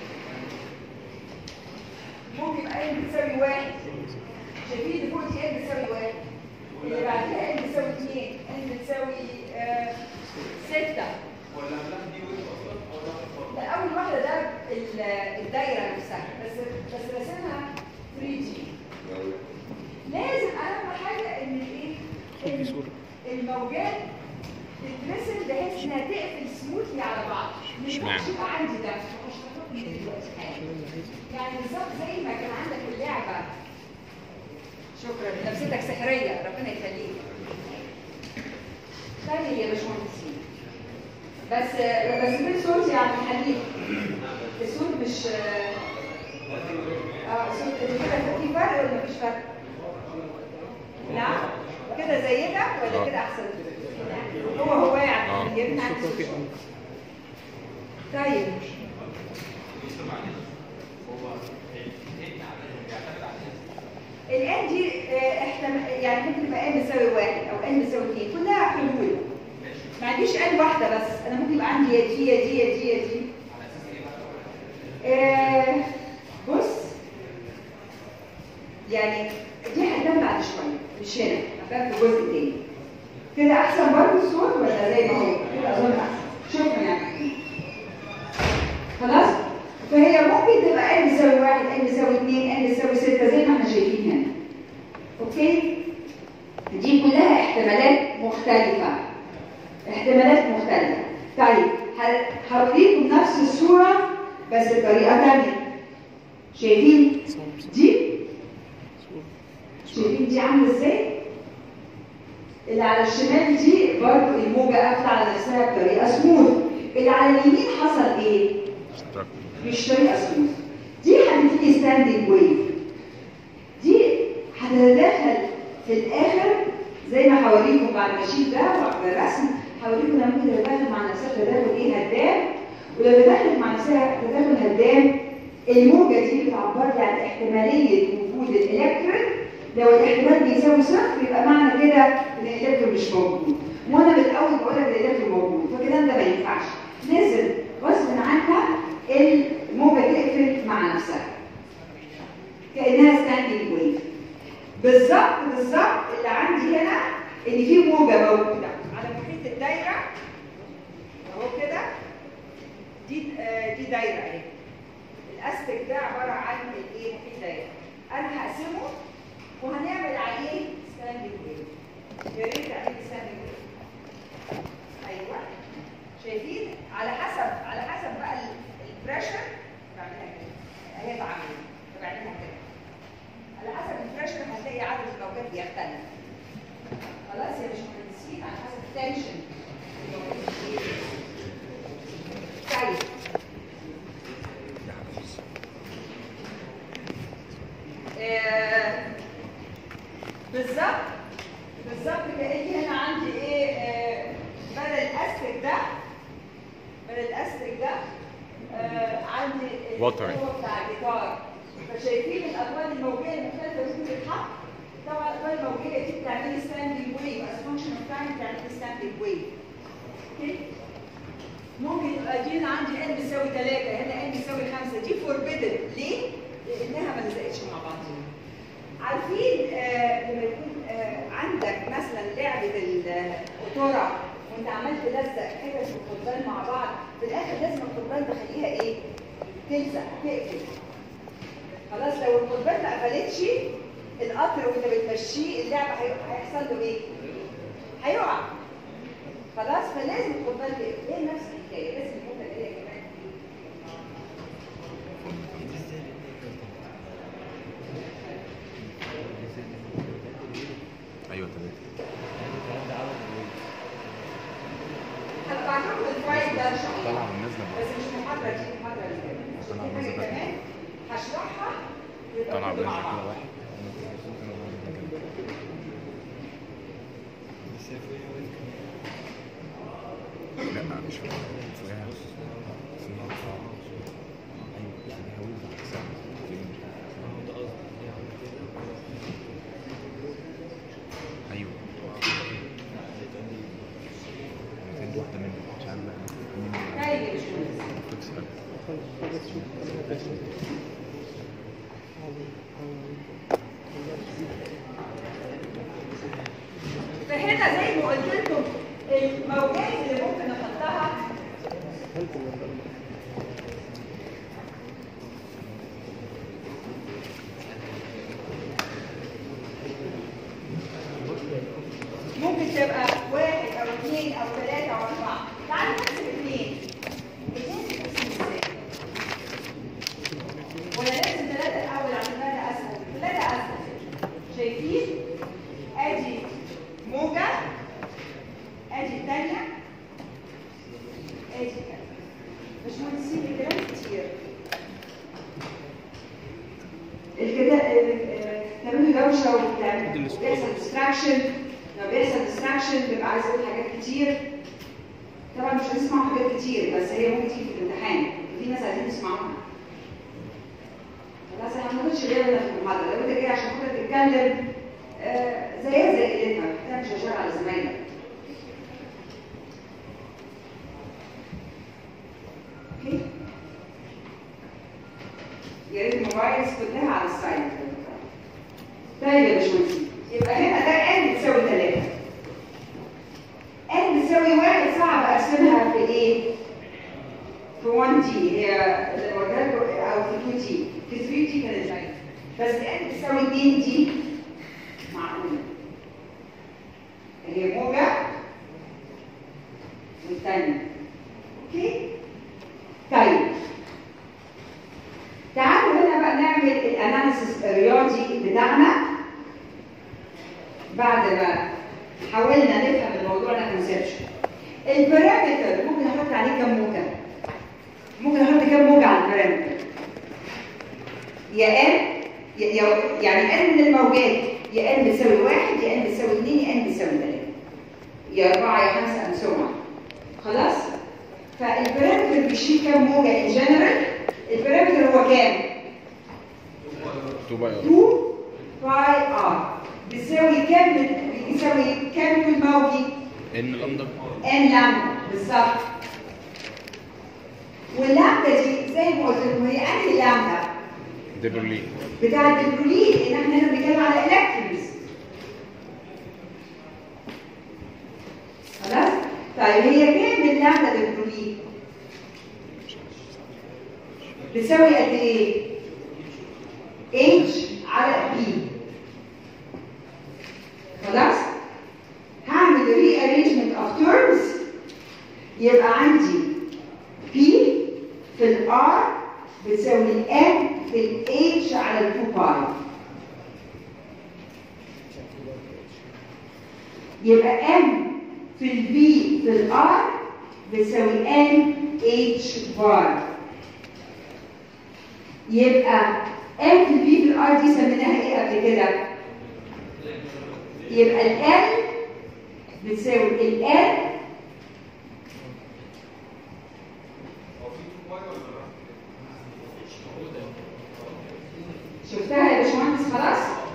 Speaker 1: ممكن يبقى n بتساوي واحد شايفين اللي فوق دي n بتساوي واحد اللي بعدها n بتساوي اثنين n بتساوي آه، ستة
Speaker 2: ولا لا دي ويف اصلا او ده خط
Speaker 1: ده اول واحده ده ال- الدايره نفسها بس بس رسمها 3 دي لازم اهم حاجه ان الايه إن الموجات تترسم بحيث انها تقفل سموثلي على بعض مش
Speaker 4: اشمعنى؟
Speaker 1: يبقى عندي ده مش هحط من دلوقتي حاجه يعني بالظبط زي ما كان عندك اللعبه شكرا نفسيتك سحريه ربنا يخليك طيب يا باشمهندسين بس بس في صوت يعني حديد الصوت مش اه الصوت كده في فرق ولا مفيش فرق؟ نعم كده زي ده ولا
Speaker 4: آه.
Speaker 1: كده احسن؟ هو هو
Speaker 4: آه.
Speaker 1: يعني يرمي عكس الصوت. طيب الان دي آه، احتمال يعني ممكن تبقى ان بتساوي واحد او ان بتساوي اثنين كلها حلول ما عنديش ان واحده بس انا ممكن يبقى عندي يا دي يا دي يا دي يا دي آه، بص يعني دي هتبان بعد شويه مش هنا هتبان في الجزء التاني كده احسن برضه الصوت ولا زي ما هو كده اظن احسن شكرا يعني خلاص فهي ممكن تبقى ان بيساوي واحد ان بيساوي اثنين ان بيساوي سته زي ما احنا شايفين هنا اوكي دي كلها احتمالات مختلفه احتمالات مختلفه طيب ه- هوريكم نفس الصوره بس بطريقه ثانيه شايفين دي شايفين دي عامله ازاي اللي على الشمال دي برضه الموجه قافله على نفسها بطريقه سموث اللي على اليمين حصل ايه مش طريقه سموث دي هتديني ستاندنج ويف دي هتتداخل في الاخر زي ما هوريكم بعد ما اشيل ده بالرسم هوريكم لما ممكن تتداخل مع نفسها تداخل ايه هدام ولو تداخلت مع نفسها تداخل هدام الموجه دي بتعبر لي عن احتماليه وجود الالكترون لو الاحتمال بيساوي صفر يبقى معنى كده ان الالكترون مش موجود وانا من الاول بقول لك الالكترون موجود فكده ده ما ينفعش لازم غصب عنها الموجه تقفل مع نفسها كانها ستاندنج ويف بالظبط بالظبط اللي عندي هنا ان في موجه موجوده على محيط الدايره اهو كده دي آه، دي دايره اهي الاستك ده عباره عن الايه محيط دايره انا هقسمه وهنعمل عليه ستاندنج ويف يا ريت تعمل ستاندنج ويف ايوه شايفين على حسب على حسب بقى البريشر بعملها كده اهي بعمل بعملها كده على حسب البريشر هتلاقي عدد الموجات بيختلف خلاص يا باشمهندسين على حسب التنشن طيب آه، بالظبط بالظبط كأني هنا عندي ايه آه، بدل الاستك ده بدل الاستك ده آه، عندي
Speaker 4: Water.
Speaker 1: هو بتاع الجيتار فشايفين الالوان الموجيه المختلفه اللي ممكن تتحط طبعا الالوان الموجيه دي بتعمل لي ستاندنج ويف از فانكشن اوف تايم بتعمل لي ستاندنج ويف اوكي ممكن يبقى دي هنا عندي n بيساوي 3 هنا n بيساوي 5 دي فوربيدن ليه؟ لانها ما لزقتش مع بعض عارفين آه لما يكون آه عندك مثلا لعبه القطوره وانت عمال تلزق حتت القضبان مع بعض في الاخر لازم القضبان تخليها ايه؟ تلزق تقفل خلاص لو القضبان ما قفلتش القطر وانت بتمشيه اللعبه هي- هيحصل له ايه؟ هيقع خلاص فلازم تخد بالك هي نفس الحكايه لازم الحته اللي هي كمان
Speaker 4: ايوه تمام
Speaker 1: هبعت لكم الفايل ده ان شاء الله
Speaker 4: طالعه ونازله
Speaker 1: بس مش محاضره دي محاضره اللي جايه
Speaker 4: طالعة
Speaker 1: في حاجه
Speaker 4: ونازلة.
Speaker 1: كمان هشرحها يبقى
Speaker 4: طالعه
Speaker 1: كله
Speaker 4: ونازله
Speaker 1: مع
Speaker 4: كده
Speaker 1: بعض.
Speaker 4: واحد لا مش فاهم فوقها فيها ايوه فيها وزن عكسها ايوه عايزين واحده منهم مش عارف بقى مين
Speaker 1: طيب يا باشمهندس.
Speaker 4: فيكس
Speaker 1: فهنا زي ما قلت لكم الموجات اللي ممكن نحطها ممكن تبقى واحد او اثنين او ثلاثه او اربعه تعالوا نحسب اثنين اثنين بتقسم ازاي؟ ولا لازم ثلاثه الاول عشان ثلاثه اسهل ثلاثه اسهل شايفين؟ ادي موجه ادي الثانيه ادي كده مش مهندسين الكلام كتير الكتاب تعملوا دوشه وبتعمل- وبيحصل ديستراكشن لو بيحصل ديستراكشن بيبقى عايز يقول حاجات كتير طبعا مش هنسمع حاجات كتير بس هي ممكن تيجي في الامتحان في ناس عايزين يسمعوها خلاص احنا ما بناخدش غيرنا في المحاضره لو انت جاي عشان خاطر تتكلم آه، زيها زي قلتها ما بتعملش اشاره على زمايلك اوكي يا ريت الموبايلز كلها على السايد طيب يا باشمهندس يبقى هنا ده n بتساوي 3 n بتساوي 1 صعب ارسمها في ايه؟ في 1 دي هي اللي قلتها لكم او في 2 دي في 3 دي كانت زي بس n بتساوي 2 دي معقوله هي موجه والثانيه اوكي؟ طيب تعالوا هنا بقى نعمل الاناليسيس الرياضي بتاعنا بعد ما حاولنا نفهم الموضوع ده كونسبشن البارامتر ممكن احط عليه كام موجه ممكن احط كام موجه على البارامتر يا ان يا- يا- يعني ان من الموجات يا ان بتساوي واحد يا ان بتساوي اثنين يا ان بتساوي ثلاثه يا اربعه يا خمسه and so on خلاص فالبارامتر بيشيل كام موجه ان جنرال البارامتر هو كام
Speaker 4: 2 باي ار
Speaker 1: 2 باي ار بيساوي كام بيساوي كام في الموجي
Speaker 4: ان لامدا
Speaker 1: ان لامدا بالظبط واللامدا دي زي ما قلت لكم هي انهي لامدا
Speaker 4: دي برلين
Speaker 1: بتاع البرولين ان احنا هنا بنتكلم على الكترونز خلاص طيب هي كام من لامدا البرولين بتساوي قد ايه h على b خلاص هعمل rearrangement of terms يبقى عندي p في ال r بتساوي ال n في ال h على ال 2 باي يبقى m في ال v في ال r بتساوي n h بار يبقى m في ال v في ال r دي سميناها ايه قبل كده؟ يبقى ال L بتساوي ال L شفتها يا باشمهندس خلاص؟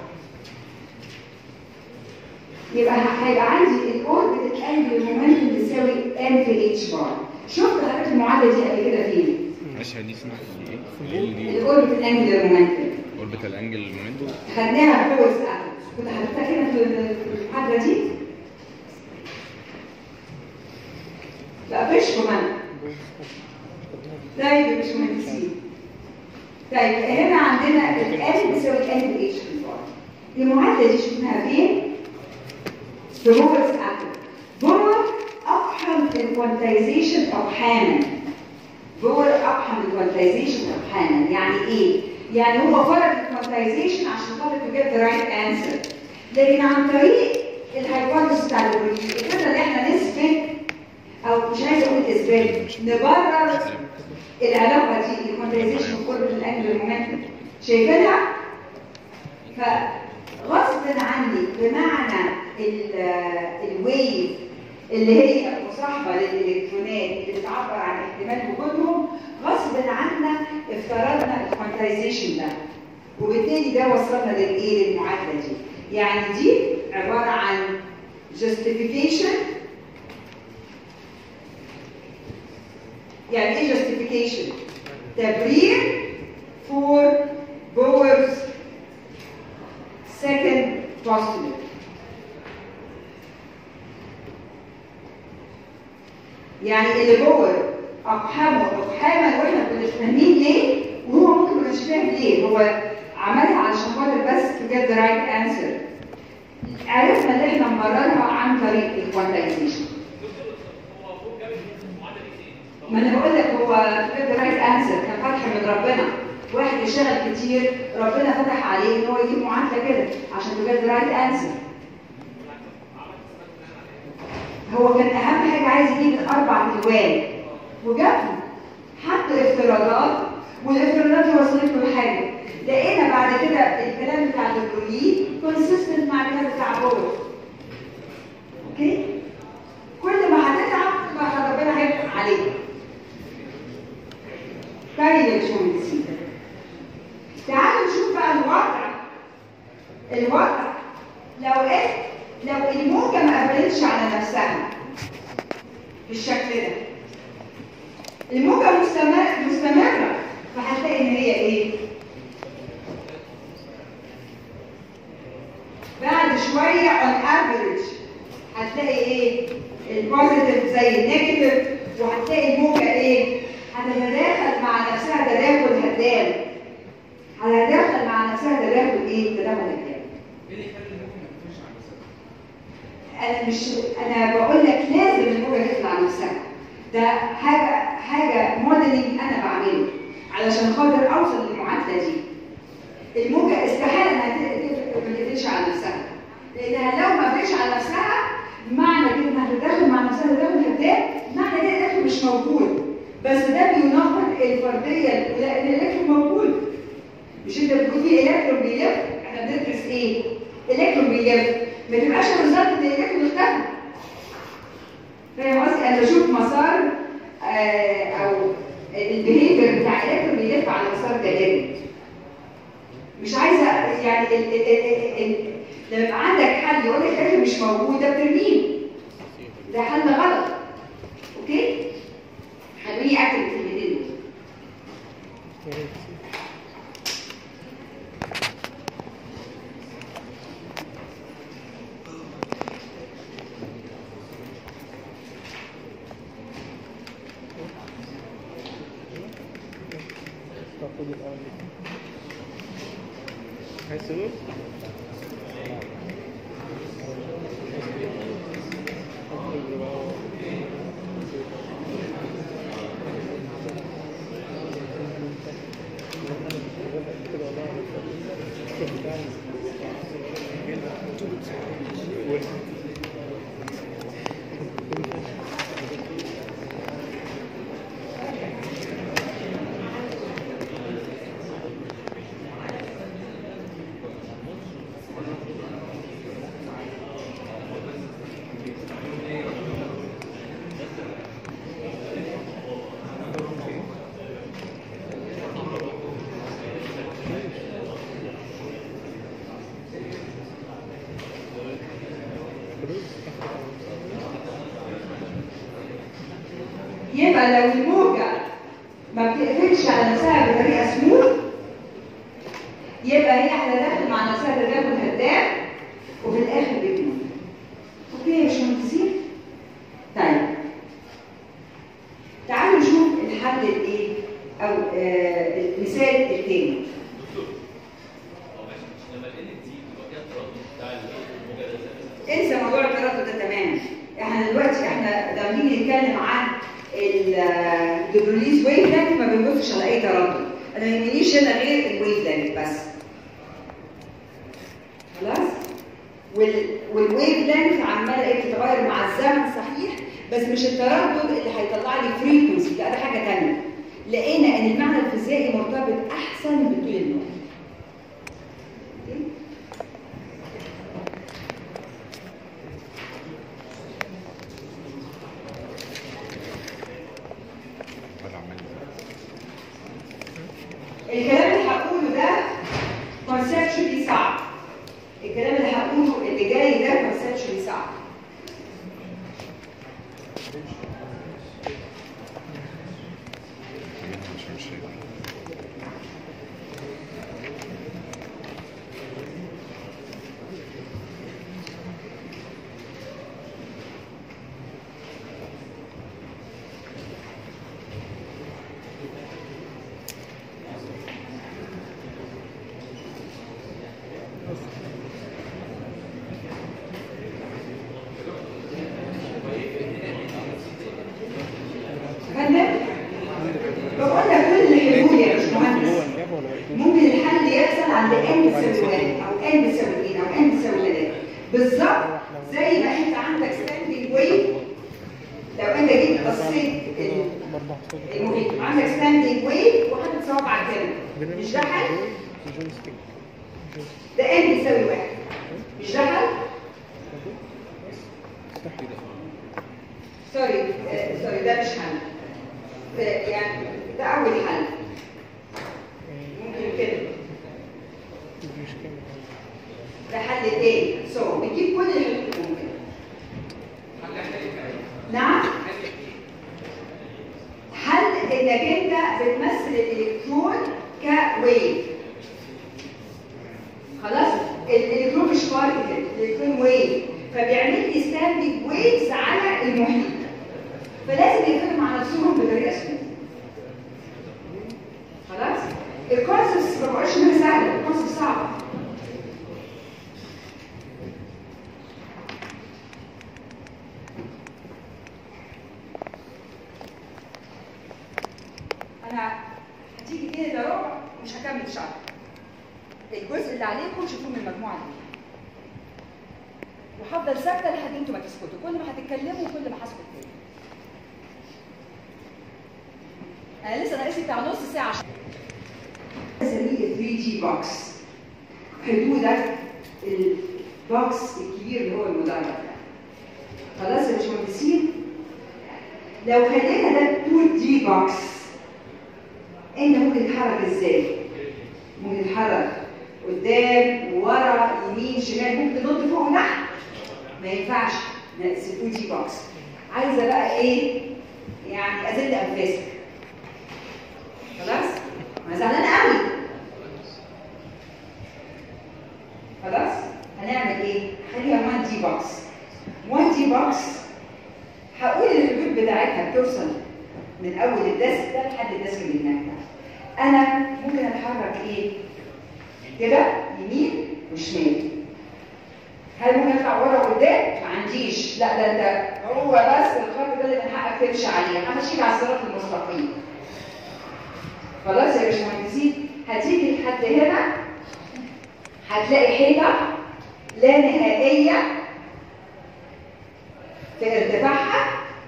Speaker 1: يبقى ه- هيبقى عندي الاوربت الانجل مومنتوم بتساوي n في h بار شفت حضرتك المعادله دي قبل كده فين؟
Speaker 4: ماشي دي اسمها ايه؟ ايه دي
Speaker 1: الاوربت الانجل مومنتوم
Speaker 4: اوربيتال انجل مومنتوم
Speaker 1: خدناها فوق السقف كنت حضرتك هنا في في المحاضره دي لا فيش كمان طيب يا باشمهندسين طيب هنا عندنا ال N بيساوي N ب H في البار المعادله دي شفناها فين؟ في بورس اتوم بور اقحم الكوانتايزيشن اوحاما بور اقحم الكوانتايزيشن اوحاما يعني ايه؟ يعني هو فرض الكوانتايزيشن عشان خاطر تو جيت ذا رايت انسر لكن عن طريق الهايبوثيسيس بتاع البروتين قدرنا ان احنا نثبت او مش عايزه اقول اثبات نبرر العلاقه دي الكوانتايزيشن قرب الانجل المومنتم شايفينها؟ فغصب عني بمعنى الويف اللي هي مصاحبه للالكترونات اللي بتعبر عن احتمال وجودهم غصب عنا افترضنا الكوانتايزيشن ده وبالتالي ده وصلنا للايه للمعادله دي يعني دي عباره عن justification يعني ايه justification تبرير for Bohr's second postulate يعني اللي بور اقحمه اقحاما واحنا كنا فاهمين ليه وهو ممكن ما كانش فاهم ليه هو عملها علشان خاطر بس to get the right answer عرفنا ان احنا نمررها عن طريق الكوانتايزيشن ما انا بقول لك هو to get the right answer كان فتح من ربنا واحد يشتغل كتير ربنا فتح عليه ان هو يجيب معادله كده عشان to get the right answer هو كان اهم حاجه عايز يجيب الاربع الوان وجابهم حط افتراضات والافتراضات دي وصلت له لحاجه لقينا بعد كده الكلام بتاع البرويي كونسيستنت مع الكلام بتاع بول اوكي كل ما هتتعب ما ربنا هيفتح عليك طيب يا باشمهندسين تعالوا نشوف بقى الوضع الوضع لو ايه لو الموجة ما قفلتش على نفسها بالشكل ده الموجة مستمر مستمرة فهتلاقي ان هي ايه؟ بعد شوية on average هتلاقي ايه؟ البوزيتيف زي النيجاتيف وهتلاقي الموجة ايه؟ هتتداخل مع نفسها تداخل هدام هتتداخل مع نفسها تداخل ايه؟ تداخل هدام انا مش انا بقول لك لازم الموجه تطلع نفسها ده حاجه حاجه موديلنج انا بعمله علشان خاطر اوصل للمعادله دي الموجه استحاله انها ما تقفلش على نفسها لانها لو ما قفلتش على نفسها معنى كده انها تتدخل مع نفسها تدخل هدام معنى كده الالكترون مش موجود بس ده بيناقض الفرديه الاولى ان الالكترون موجود مش انت بتقول في الكترون بيلف احنا بندرس ايه؟ الكترون بيلف ما تبقاش الريزلت ان الالكترون اختفى فاهم قصدي انا بشوف مسار آه او البيهيفير بتاع الالكترون بيلف على مسار دائري مش عايزه يعني ال ال ال ال لما يبقى عندك حل يقول لك الالكترون مش موجود ده بترميه ده حل غلط اوكي خليني اكتب الكلمتين دول
Speaker 3: هيسوي
Speaker 1: يبقى لو الموجة ما بتقفلش على نفسها بطريقة سموث يبقى هي هتدخل مع نفسها تداخل هدام وفي الآخر بتموت. أوكي يا باشمهندسين؟ طيب تعالوا نشوف الحل الإيه؟ أو آه المثال التاني.
Speaker 2: لما ال دي تبقى فيها
Speaker 1: احنا لما نيجي نتكلم عن الدبروليز ويف لينث ما بنبصش على اي تردد انا ما يهمنيش هنا غير الويف لينث بس خلاص وال والويف لينث عماله ايه بتتغير مع الزمن صحيح بس مش التردد اللي هيطلع لي فريكونسي لا ده حاجه ثانيه لقينا ان المعنى الفيزيائي مرتبط احسن بطول الموج
Speaker 4: ولا عمال
Speaker 1: الكلام اللي هقوله ده conceptually صعب الكلام اللي هقوله اللي جاي ده conceptually صعب
Speaker 4: مش مش
Speaker 1: فاهم؟ بقول لك كل الحلول يا باشمهندس ممكن الحل يحصل عند n بتساوي واحد او n بتساوي اثنين او n بتساوي ثلاثه بالظبط زي ما انت عندك ستاندنج ويف لو انت جيت قصيت ال- المحيط عندك ستاندنج ويف وحاطط صوابعك كده مش ده حل؟ ده n بتساوي واحد مش ده حل؟ سوري آه، سوري ده مش حل ده يعني ده اول حل ممكن كده ده حل تاني سو بتجيب كل الحلول اللي ممكن نعم حل انك انت بتمثل الالكترون كويف خلاص الالكترون مش بارتكل الالكترون ويف فبيعمل لي ستاندنج ويفز على المحيط فلازم يتكلم مع نفسهم بطريقه سموث خلاص الكونسبتس ما بقولش انها سهله الكونسبت صعبه انا هتيجي كده الا ربع مش هكمل شهر الجزء اللي عليكم شوفوه من المجموعه دي وهفضل ساكته لحد انتوا ما تسكتوا كل ما هتتكلموا كل ما هسكت تاني انا لسه ناقص لي بتاع نص ساعه عشان اسميه 3 جي بوكس حدودك البوكس الكبير اللي هو المدرج ده خلاص يا باشمهندسين لو خلينا ده 2 دي بوكس انت ممكن تتحرك ازاي؟ ممكن تتحرك قدام ورا يمين شمال ممكن تنط فوق وتحت ما ينفعش ناقص 2 دي بوكس عايزه بقى ايه؟ يعني اذل انفاسك خلاص؟ انا زعلانه قوي خلاص؟ هنعمل ايه؟ خليها 1 دي بوكس 1 دي بوكس هقول الحدود بتاعتها بتوصل من اول الديسك ده لحد الديسك اللي هناك ده انا ممكن اتحرك ايه؟ كده يمين وشمال هل ممكن اطلع ورا وقدام؟ ما عنديش لا ده انت هو بس الخط ده اللي من حقك تمشي عليه همشيك على الصراط المستقيم خلاص يا باشمهندسين هتيجي لحد هنا هتلاقي حيطه لا نهائيه في ارتفاعها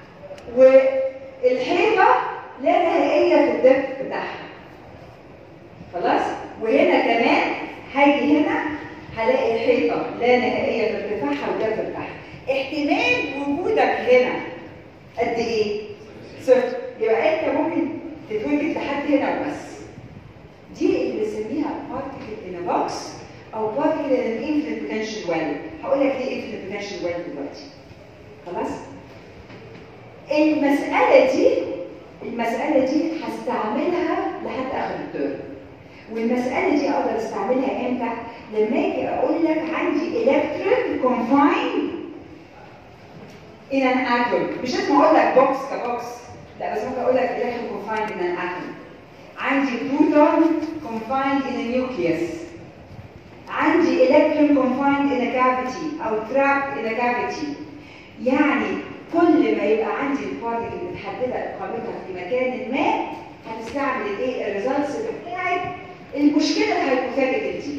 Speaker 1: والحيطه لا نهائيه في الدفء بتاعها خلاص وهنا كمان هاجي هنا هلاقي حيطه لا نهائيه في ارتفاعها والدفء بتاعها احتمال وجودك هنا قد ايه؟ صفر يبقى انت ممكن تتوجد لحد هنا وبس دي اللي بنسميها particle in a box او particle in an infinite potential well هقول لك ليه infinite potential well دلوقتي خلاص المسألة دي المسألة دي هستعملها لحد آخر الترم والمسألة دي أقدر أستعملها إمتى؟ لما أجي أقول لك عندي electron confined in an atom مش لازم أقول لك بوكس كبوكس لا بس ممكن أقول لك electron confined in an atom عندي proton confined in a nucleus عندي electron confined in a cavity أو trapped in a cavity يعني كل ما يبقى عندي البارتكل متحدده اقامتها في مكان ما هتستعمل الايه الريزلتس بتاعت المشكله الهايبوثيتيكال دي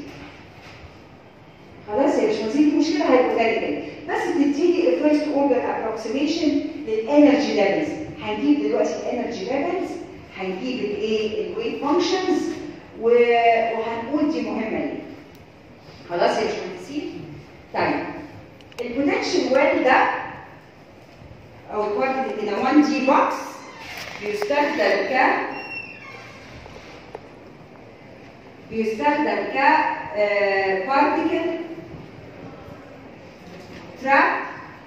Speaker 1: خلاص يا باشمهندس دي مشكله هايبوثيتيكال بس بتديني الفيرست اوردر ابروكسيميشن للانرجي ليفلز هنجيب دلوقتي الانرجي ليفلز هنجيب الايه الويت فانكشنز وهنقول دي مهمه ليه خلاص يا باشمهندسين طيب البوتنشال ويل ده او الكوارتل ان 1 دي بوكس بيستخدم ك بيستخدم ك بارتيكل تراب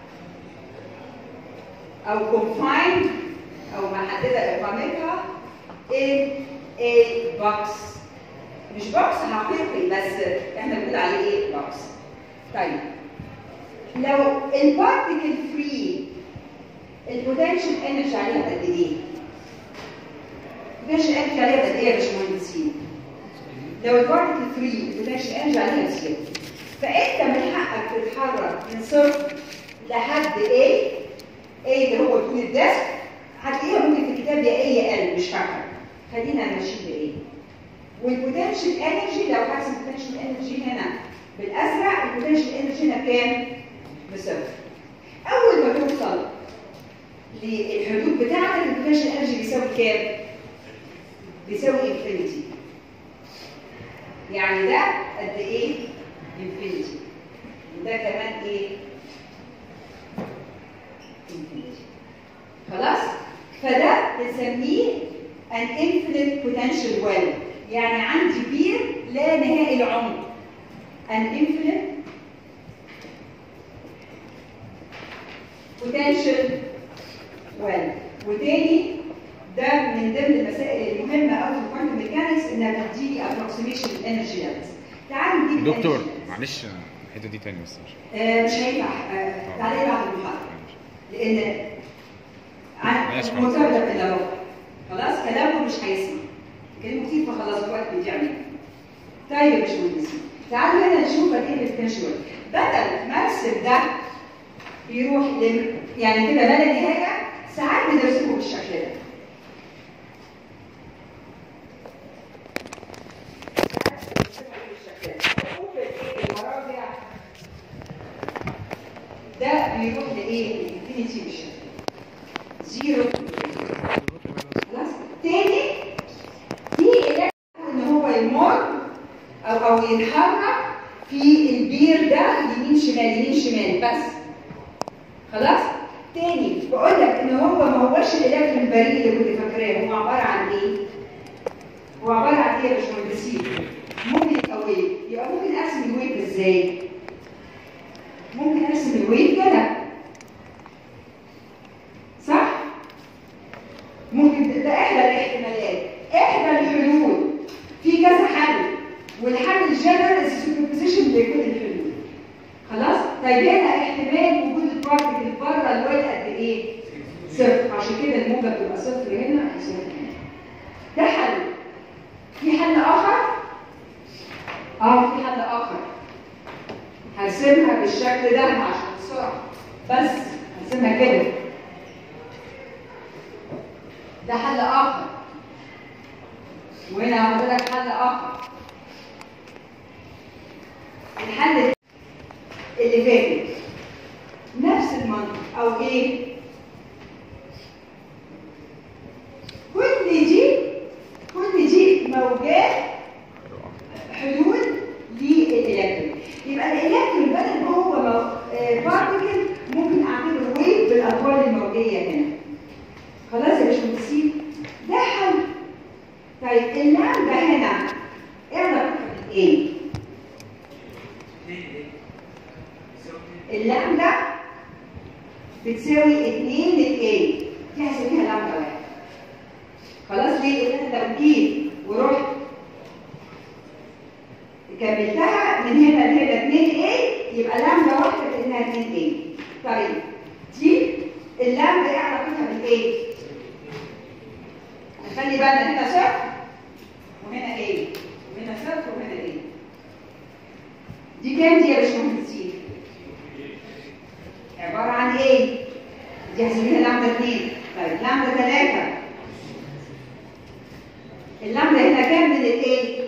Speaker 1: او confined او محدده اقامتها in a box مش بوكس حقيقي بس احنا بنقول عليه ايه بوكس طيب لو البارتيكل فري البوتنشال انرجي عليها قد ايه؟ البوتنشال انرجي عليها قد ايه يا باشمهندسين؟ لو البارتيكل فري البوتنشال انرجي عليها زيرو فانت من حقك تتحرك من صفر لحد ايه؟ ايه اللي هو طول الديسك هتلاقيها ممكن في الكتاب يا ايه يا ال مش فاكره خلينا ماشيين بايه؟ والبوتنشال انرجي لو حاسس البوتنشال انرجي هنا بالازرق البوتنشال انرجي هنا كام؟ بصفر اول ما توصل للحدود بتاعتك البوتنشال انرجي بيساوي كام؟ بيساوي انفينيتي يعني ده قد ايه؟ انفينيتي وده كمان ايه؟ انفينيتي خلاص؟ فده بنسميه an infinite potential well يعني عندي بير لا نهائي العمق an infinite potential well وتاني ده من ضمن المسائل المهمه قوي في الكوانتم ميكانكس انها بتديني ابروكسيميشن انرجي ليفلز تعالوا نجيب
Speaker 4: دكتور
Speaker 1: energy.
Speaker 4: معلش الحته دي تاني بس مش
Speaker 1: آه مش هينفع آه تعالي بعد المحاضره لان عن-
Speaker 4: ماشي،
Speaker 1: مرتبطه بالروح خلاص كلامكم مش هيسمع كلمه كتير فخلاص الوقت بيضيع مني طيب يا باشمهندس تعالوا هنا نشوف قد ايه البوتنشال بدل ما ارسم ده بيروح لم... يعني كده لا نهايه ساعات بنرسمه بالشكل ده ده بيروح لايه؟ الانفينيتي بالشكل زيرو خلاص تاني في علاج ان هو يمر او او يتحرك في البير ده يمين شمال يمين شمال بس خلاص تاني بقول لك ان هو ما هوش العلاج البريء اللي كنت فاكراه هو عباره عن ايه؟ هو عباره عن ايه يا باشمهندسين؟ ممكن يبقى ويت يبقى ممكن ارسم الويت ازاي؟ ممكن ارسم الويت كده صح؟ ممكن ده- ده احدى الاحتمالات احدى الحلول في كذا حل والحل الجنرال سوبربوزيشن لكل الحلول خلاص طيب هنا احتمال وجود البارتكل بره الويل قد ايه صفر عشان كده الموجه بتبقى صفر هنا صفر هنا ده حل في حل اخر اه في حل اخر هرسمها بالشكل ده عشان بسرعه بس هرسمها كده ده حل اخر وهنا هقول لك حل اخر الحل اللي فاتت نفس المنطق او ايه كل دي كل دي موجات حلول للالكترون يبقى الالكترون بدل ما هو بارتكل ممكن اعتبره ويف بالاطوال الموجيه هنا خلاص يا باشمهندسين ده حل طيب اللامدا هنا ايه علاقتها بايه؟ اللامدا بتساوي 2 للايه دي هسميها لامدا واحد خلاص ليه؟ لان انا لو جيت ورحت كملتها من هنا لهنا 2 ايه يبقى لامدا واحده كانها 2 ايه طيب دي اللامدا ايه علاقتها بالايه؟ خلي بالنا هنا صفر وهنا ايه؟ وهنا صفر وهنا ايه؟ دي كام دي يا باشمهندسين؟ عبارة عن ايه؟ دي هسميها لامدا 2 طيب لامدا 3 اللامدا هنا كام من الايه؟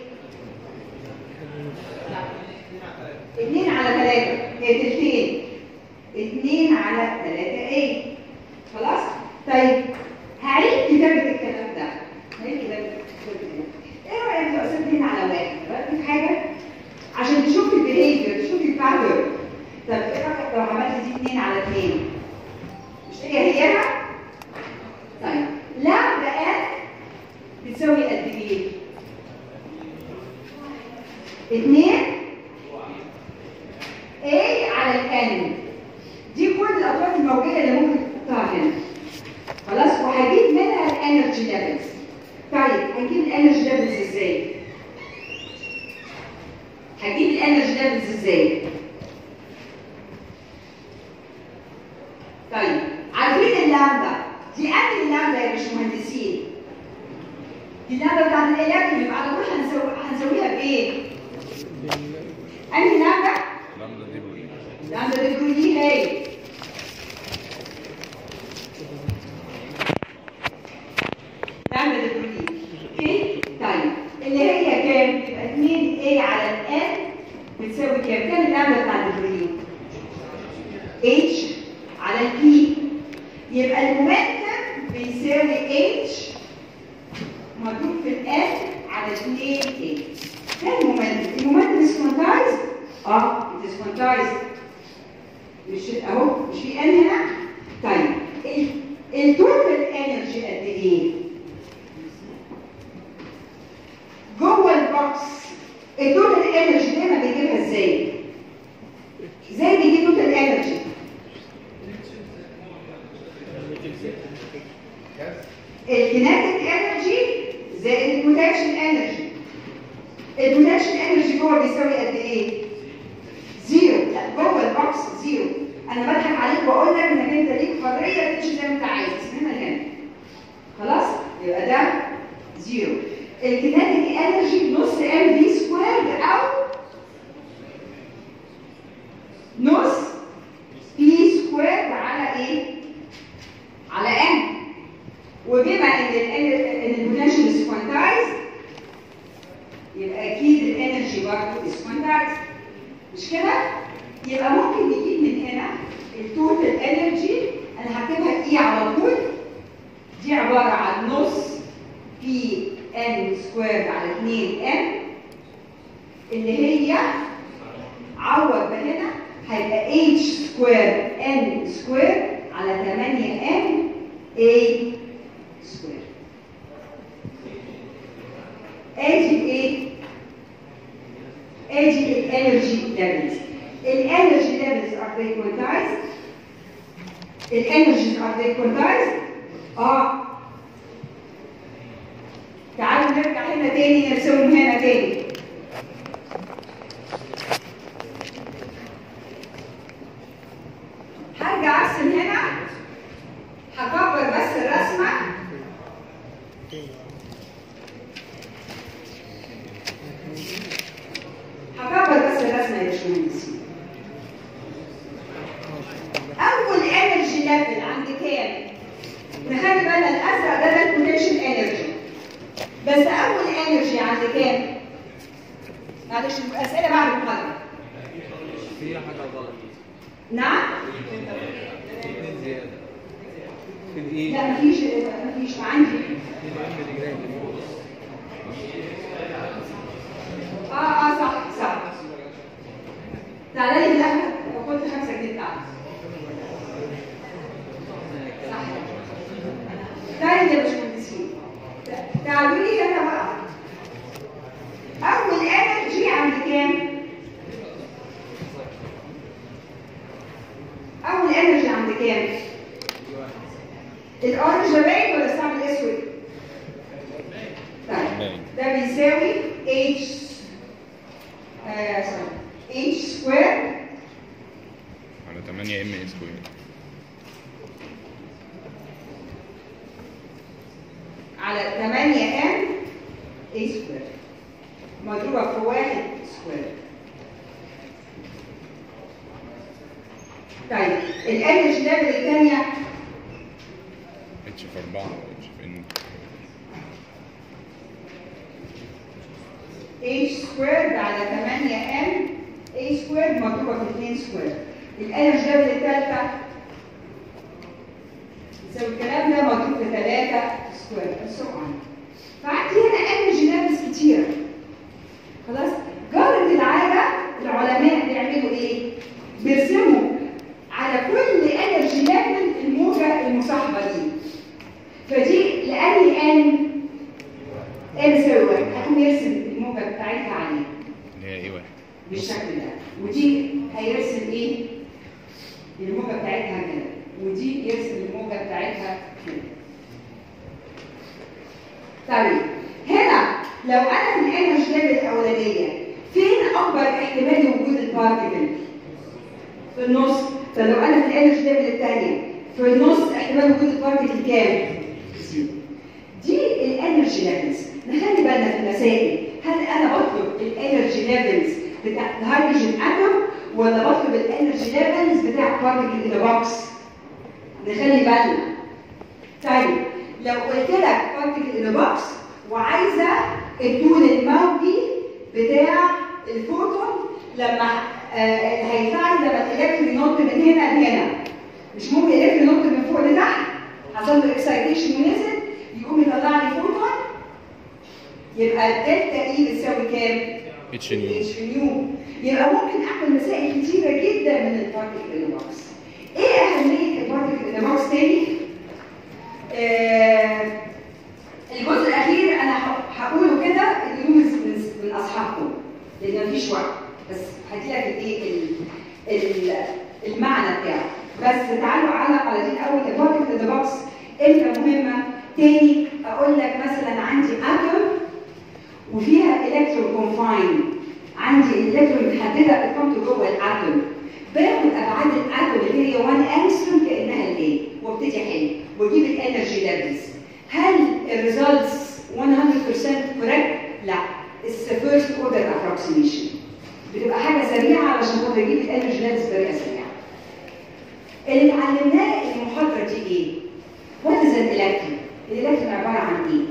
Speaker 1: 2 على 3 هي تلتين 2 على 3 ايه خلاص؟ طيب هعيد كتابة الكلام ده هعيد كتابة الكلام ده ايه رأيك لو قسمت هنا على واحد؟ رأيك في حاجة؟ عشان تشوف البيهيفير تشوف الباترن طب ايه رأيك لو عملت دي 2 على 2 مش هي هيها؟ طيب لامدا ان بتساوي قد ايه؟ 2 A على الان دي كل الاطراف الموجوده اللي ممكن تحطها هنا خلاص وهجيب منها الانرجي ليفلز طيب هنجيب الانرجي ليفلز ازاي؟ هجيب الانرجي ليفلز ازاي؟ طيب عارفين اللامدا دي انهي اللامدا يا باشمهندسين؟ دي اللامدا بتاعت الالكترون يبقى على طول هنسوي هنسويها بايه؟ انهي لامدا؟
Speaker 4: لامدا دي بقى
Speaker 1: لامدا دي بتقول دي هي لامدا دي بتقول دي اوكي؟ طيب اللي هي كام؟ يبقى 2 a على الان بتساوي كام؟ كام اللامدا بتاعت البروتين؟ h على البي يبقى المومنتم بيساوي h مضروب في الان على 2 a ده المومنتم المومنتم is quantized اه it is quantized مش اهو مش في ان هنا طيب التوتال انرجي قد ايه جوه البوكس التوتال انرجي دايما بيجيبها ازاي ازاي بيجيب توتال انرجي الكينيتيك انرجي زائد البوتنشال انرجي البوتنشال انرجي جوه بيساوي قد ايه زيرو لا جوه البوكس زيرو انا بضحك عليك واقول لك انك انت ليك حريه تمشي زي ما انت عايز من هنا لهنا خلاص يبقى ده زيرو الكينيتيك انرجي نص ام في سكويرد او نص بي سكويرد على ايه على ام وبما ان ال ان البوتنشال از كوانتايز يبقى اكيد الانرجي برضه از كوانتايز مش كده؟ يبقى ممكن نجيب من هنا التوتال انرجي انا هكتبها ايه على طول دي عباره عن نص بي ان سكوير على 2 ان اللي هي عوض هنا هيبقى اتش سكوير ان سكوير على 8 ان اي سكوير ادي ايه؟ ادي الانرجي ليفلز الانرجي ليفلز ار they quantized الانرجيز ار they quantized اه تعالوا نرجع هنا تاني نرسمهم هنا تاني هرجع ارسم هنا هكبر بس الرسمه هكبر بس الرسمه يا باشمهندس اول انرجي ليفل عند كام نخلي بالنا الازرق ده ده البوتنشال انرجي بس اول انرجي عند كام معلش الاسئله بعد المحاضره
Speaker 3: في حاجة غلط
Speaker 1: نعم
Speaker 3: اتنين زيادة في الايه؟
Speaker 1: لا مفيش مفيش ما عندي
Speaker 3: في الام دي جراند
Speaker 1: اه اه صح صح تعالى لي بالاخر وخد 5 جنيه بتاعتك صح طيب يا باشمهندسين تعالوا لي هنا بقى اول انرجي عند كام؟ اول انرجي عند كام؟ الاورنج باين ولا الصعب الاسود؟ طيب
Speaker 4: باين.
Speaker 1: ده بيساوي h آه sorry h سكوير
Speaker 4: على 8 ام اس سكوير
Speaker 1: على 8 m a سكوير مضروبة في 1 سكوير طيب الانرجي ليفل الثانية
Speaker 4: 4 اتش في ان
Speaker 1: h سكويرد على 8 m a سكويرد مضروبه في 2 سكويرد الانرجي ليفل الثالثه يساوي الكلام ده مضروب في 3 سكويرد and so on فعندي هنا انرجي ليفلز كتيره خلاص جرت العاده العلماء بيعملوا ايه؟ بيرسموا على كل انرجي ليفل الموجه المصاحبه دي فدي لاني ان ان يساوي واحد هيقوم يرسم الموجه بتاعتها عليه
Speaker 4: اللي هي ايه واحد
Speaker 1: بالشكل ده ودي هيرسم ايه؟ الموجه بتاعتها كده ودي يرسم الموجه بتاعتها كده طيب هنا لو انا في الانرجي ليفل الاولانيه فين اكبر احتمال لوجود البارتكل؟ في النص طب لو انا في الانرجي ليفل الثانيه في النص احتمال وجود البارتكل كام؟ دي الانرجي ليفلز نخلي بالنا في المسائل هل انا بطلب الانرجي ليفلز بتاع الهيدروجين اتوم ولا بطلب الانرجي ليفلز بتاع بارتكل ان بوكس نخلي بالنا طيب لو قلت لك بارتكل ان بوكس وعايزه الطول الموجي بتاع الفوتون لما آه هيفعل لما الالكترون ينط من هنا لهنا مش ممكن الالكترون ينط من فوق لتحت حصل له اكسايتيشن ونزل يقوم يطلع لي فوتون يبقى الدلتا اي بتساوي كام؟
Speaker 4: اتش نيو
Speaker 1: اتش نيو يبقى ممكن اعمل مسائل كتيره جدا من البارتكل ان بوكس ايه اهميه البارتكل ان بوكس تاني؟ آه الجزء الاخير انا ه- هقوله كده اليوز من, من اصحابكم لان مفيش وقت بس هديلك الايه ال- ال- المعنى بتاعه بس تعالوا علق على دي الاول البارتكل ان بوكس امتى مهمه تاني اقول لك مثلا عندي اتوم وفيها الكترون كونفاين عندي الالكترون متحدده بتكون جوه الاتوم باخد ابعاد الاتوم اللي هي 1 انستروم كانها الايه وابتدي احل واجيب الانرجي ليفلز هل الريزلتس 100% كوريكت؟ لا اتس فيرست اوردر ابروكسيميشن بتبقى حاجه سريعه علشان خاطر اجيب الانرجي ليفلز بطريقه سريعه اللي اتعلمناه المحاضره دي ايه؟ وات از الالكترون؟ الالكترون عباره عن ايه؟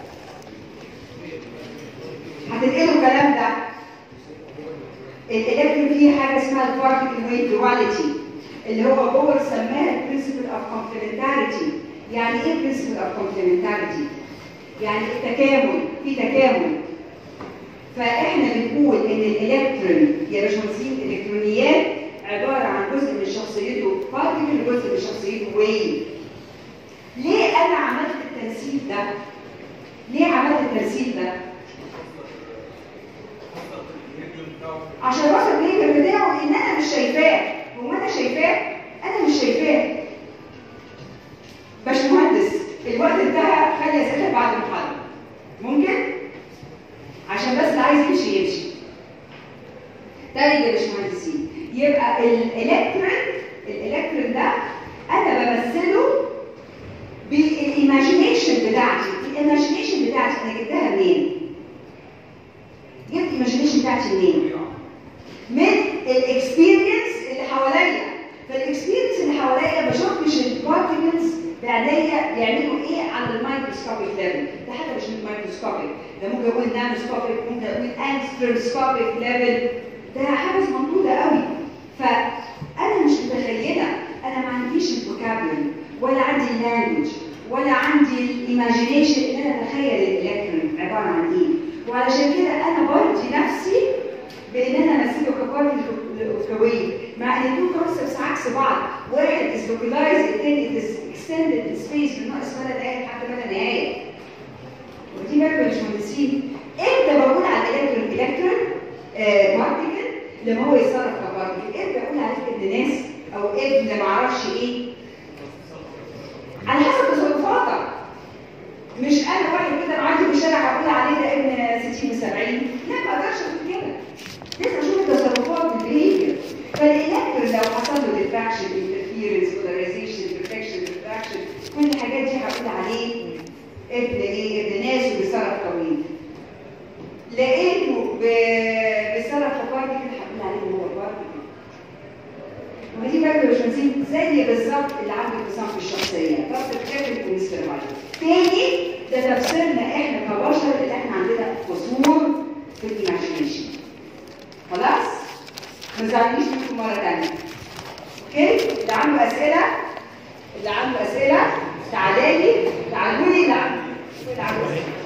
Speaker 1: هتنقلوا الكلام ده الالكترون فيه حاجه اسمها البارتيكل ويت دواليتي اللي هو بور سماها البرنسبل اوف كومبلمنتاريتي يعني ايه برنسبل اوف كومبلمنتاريتي؟ يعني التكامل في تكامل فاحنا بنقول ان الالكترون يا باشمهندسين الالكترونيات عباره عن جزء من شخصيته بارتيكل وجزء من شخصيته ويف ليه انا عملت التنسيق ده؟ ليه عملت التنسيق ده؟ عشان اوصل الليبر بتاعه ان انا مش شايفاه هو انا شايفاه انا مش شايفاه باشمهندس الوقت انتهى خلي اسئله بعد المحاضره ممكن عشان بس اللي عايز يمشي يمشي طيب يا باشمهندسين يبقى الالكترون الالكترون ده انا بمثله بالايماجينيشن بتاعتي الايماجينيشن بتاعتي انا جبتها منين؟ جبت الايماجينيشن بتاعتي منين؟ من الاكسبيرينس اللي حواليا فالاكسبيرينس اللي حواليا بشوف مش البارتكلز بعينيا بيعملوا ايه على المايكروسكوبيك ليفل ده حتى مش المايكروسكوبيك ده ممكن اقول نانوسكوبيك ممكن اقول انستروسكوبيك ليفل ده حاجه ممدوده قوي فانا مش متخيله انا ما عنديش الفوكابولري ولا عندي اللانجوج ولا عندي الايماجينيشن ان انا اتخيل الالكترون عباره عن ايه وعلشان كده انا برضي نفسي بان انا امثله كبارتي لوكاويه مع ان التو كونسبتس عكس بعض واحد از لوكلايز الثاني از اكستندد سبيس من ناقص ولا نهايه لحد ولا نهايه ودي بقى يا باشمهندسين امتى بقول على الالكترون الكترون آه بارتيكل لما هو يتصرف كبارتيكل امتى بقول عليه ابن ناس او ابن ما اعرفش ايه على حسب تصرفاتك مش انا واحد كده معدي في الشارع هقول عليه ده ابن 60 و70 لا ما اقدرش اقول كده لازم اشوف التصرفات البيهيفير فالالكترون لو حصل له ديفراكشن انترفيرنس بولاريزيشن ريفلكشن ريفراكشن كل الحاجات دي هقول عليه ابن ايه ابن ناس وبيتصرف طويل لقيته ب- بيتصرف في بارتيكل هقول عليه هو بارتيكل ودي برضه مش نسيب زي بالظبط اللي عنده انفصام في الشخصيه ضغط الكافل والستيرويد تاني ده تفسيرنا احنا كبشر اللي احنا عندنا قصور في الايماجينيشن خلاص؟ ما تزعلنيش منكم مره ثانيه اوكي؟ اللي عنده اسئله اللي عنده اسئله تعالى لي تعالوا لي لا تعالوا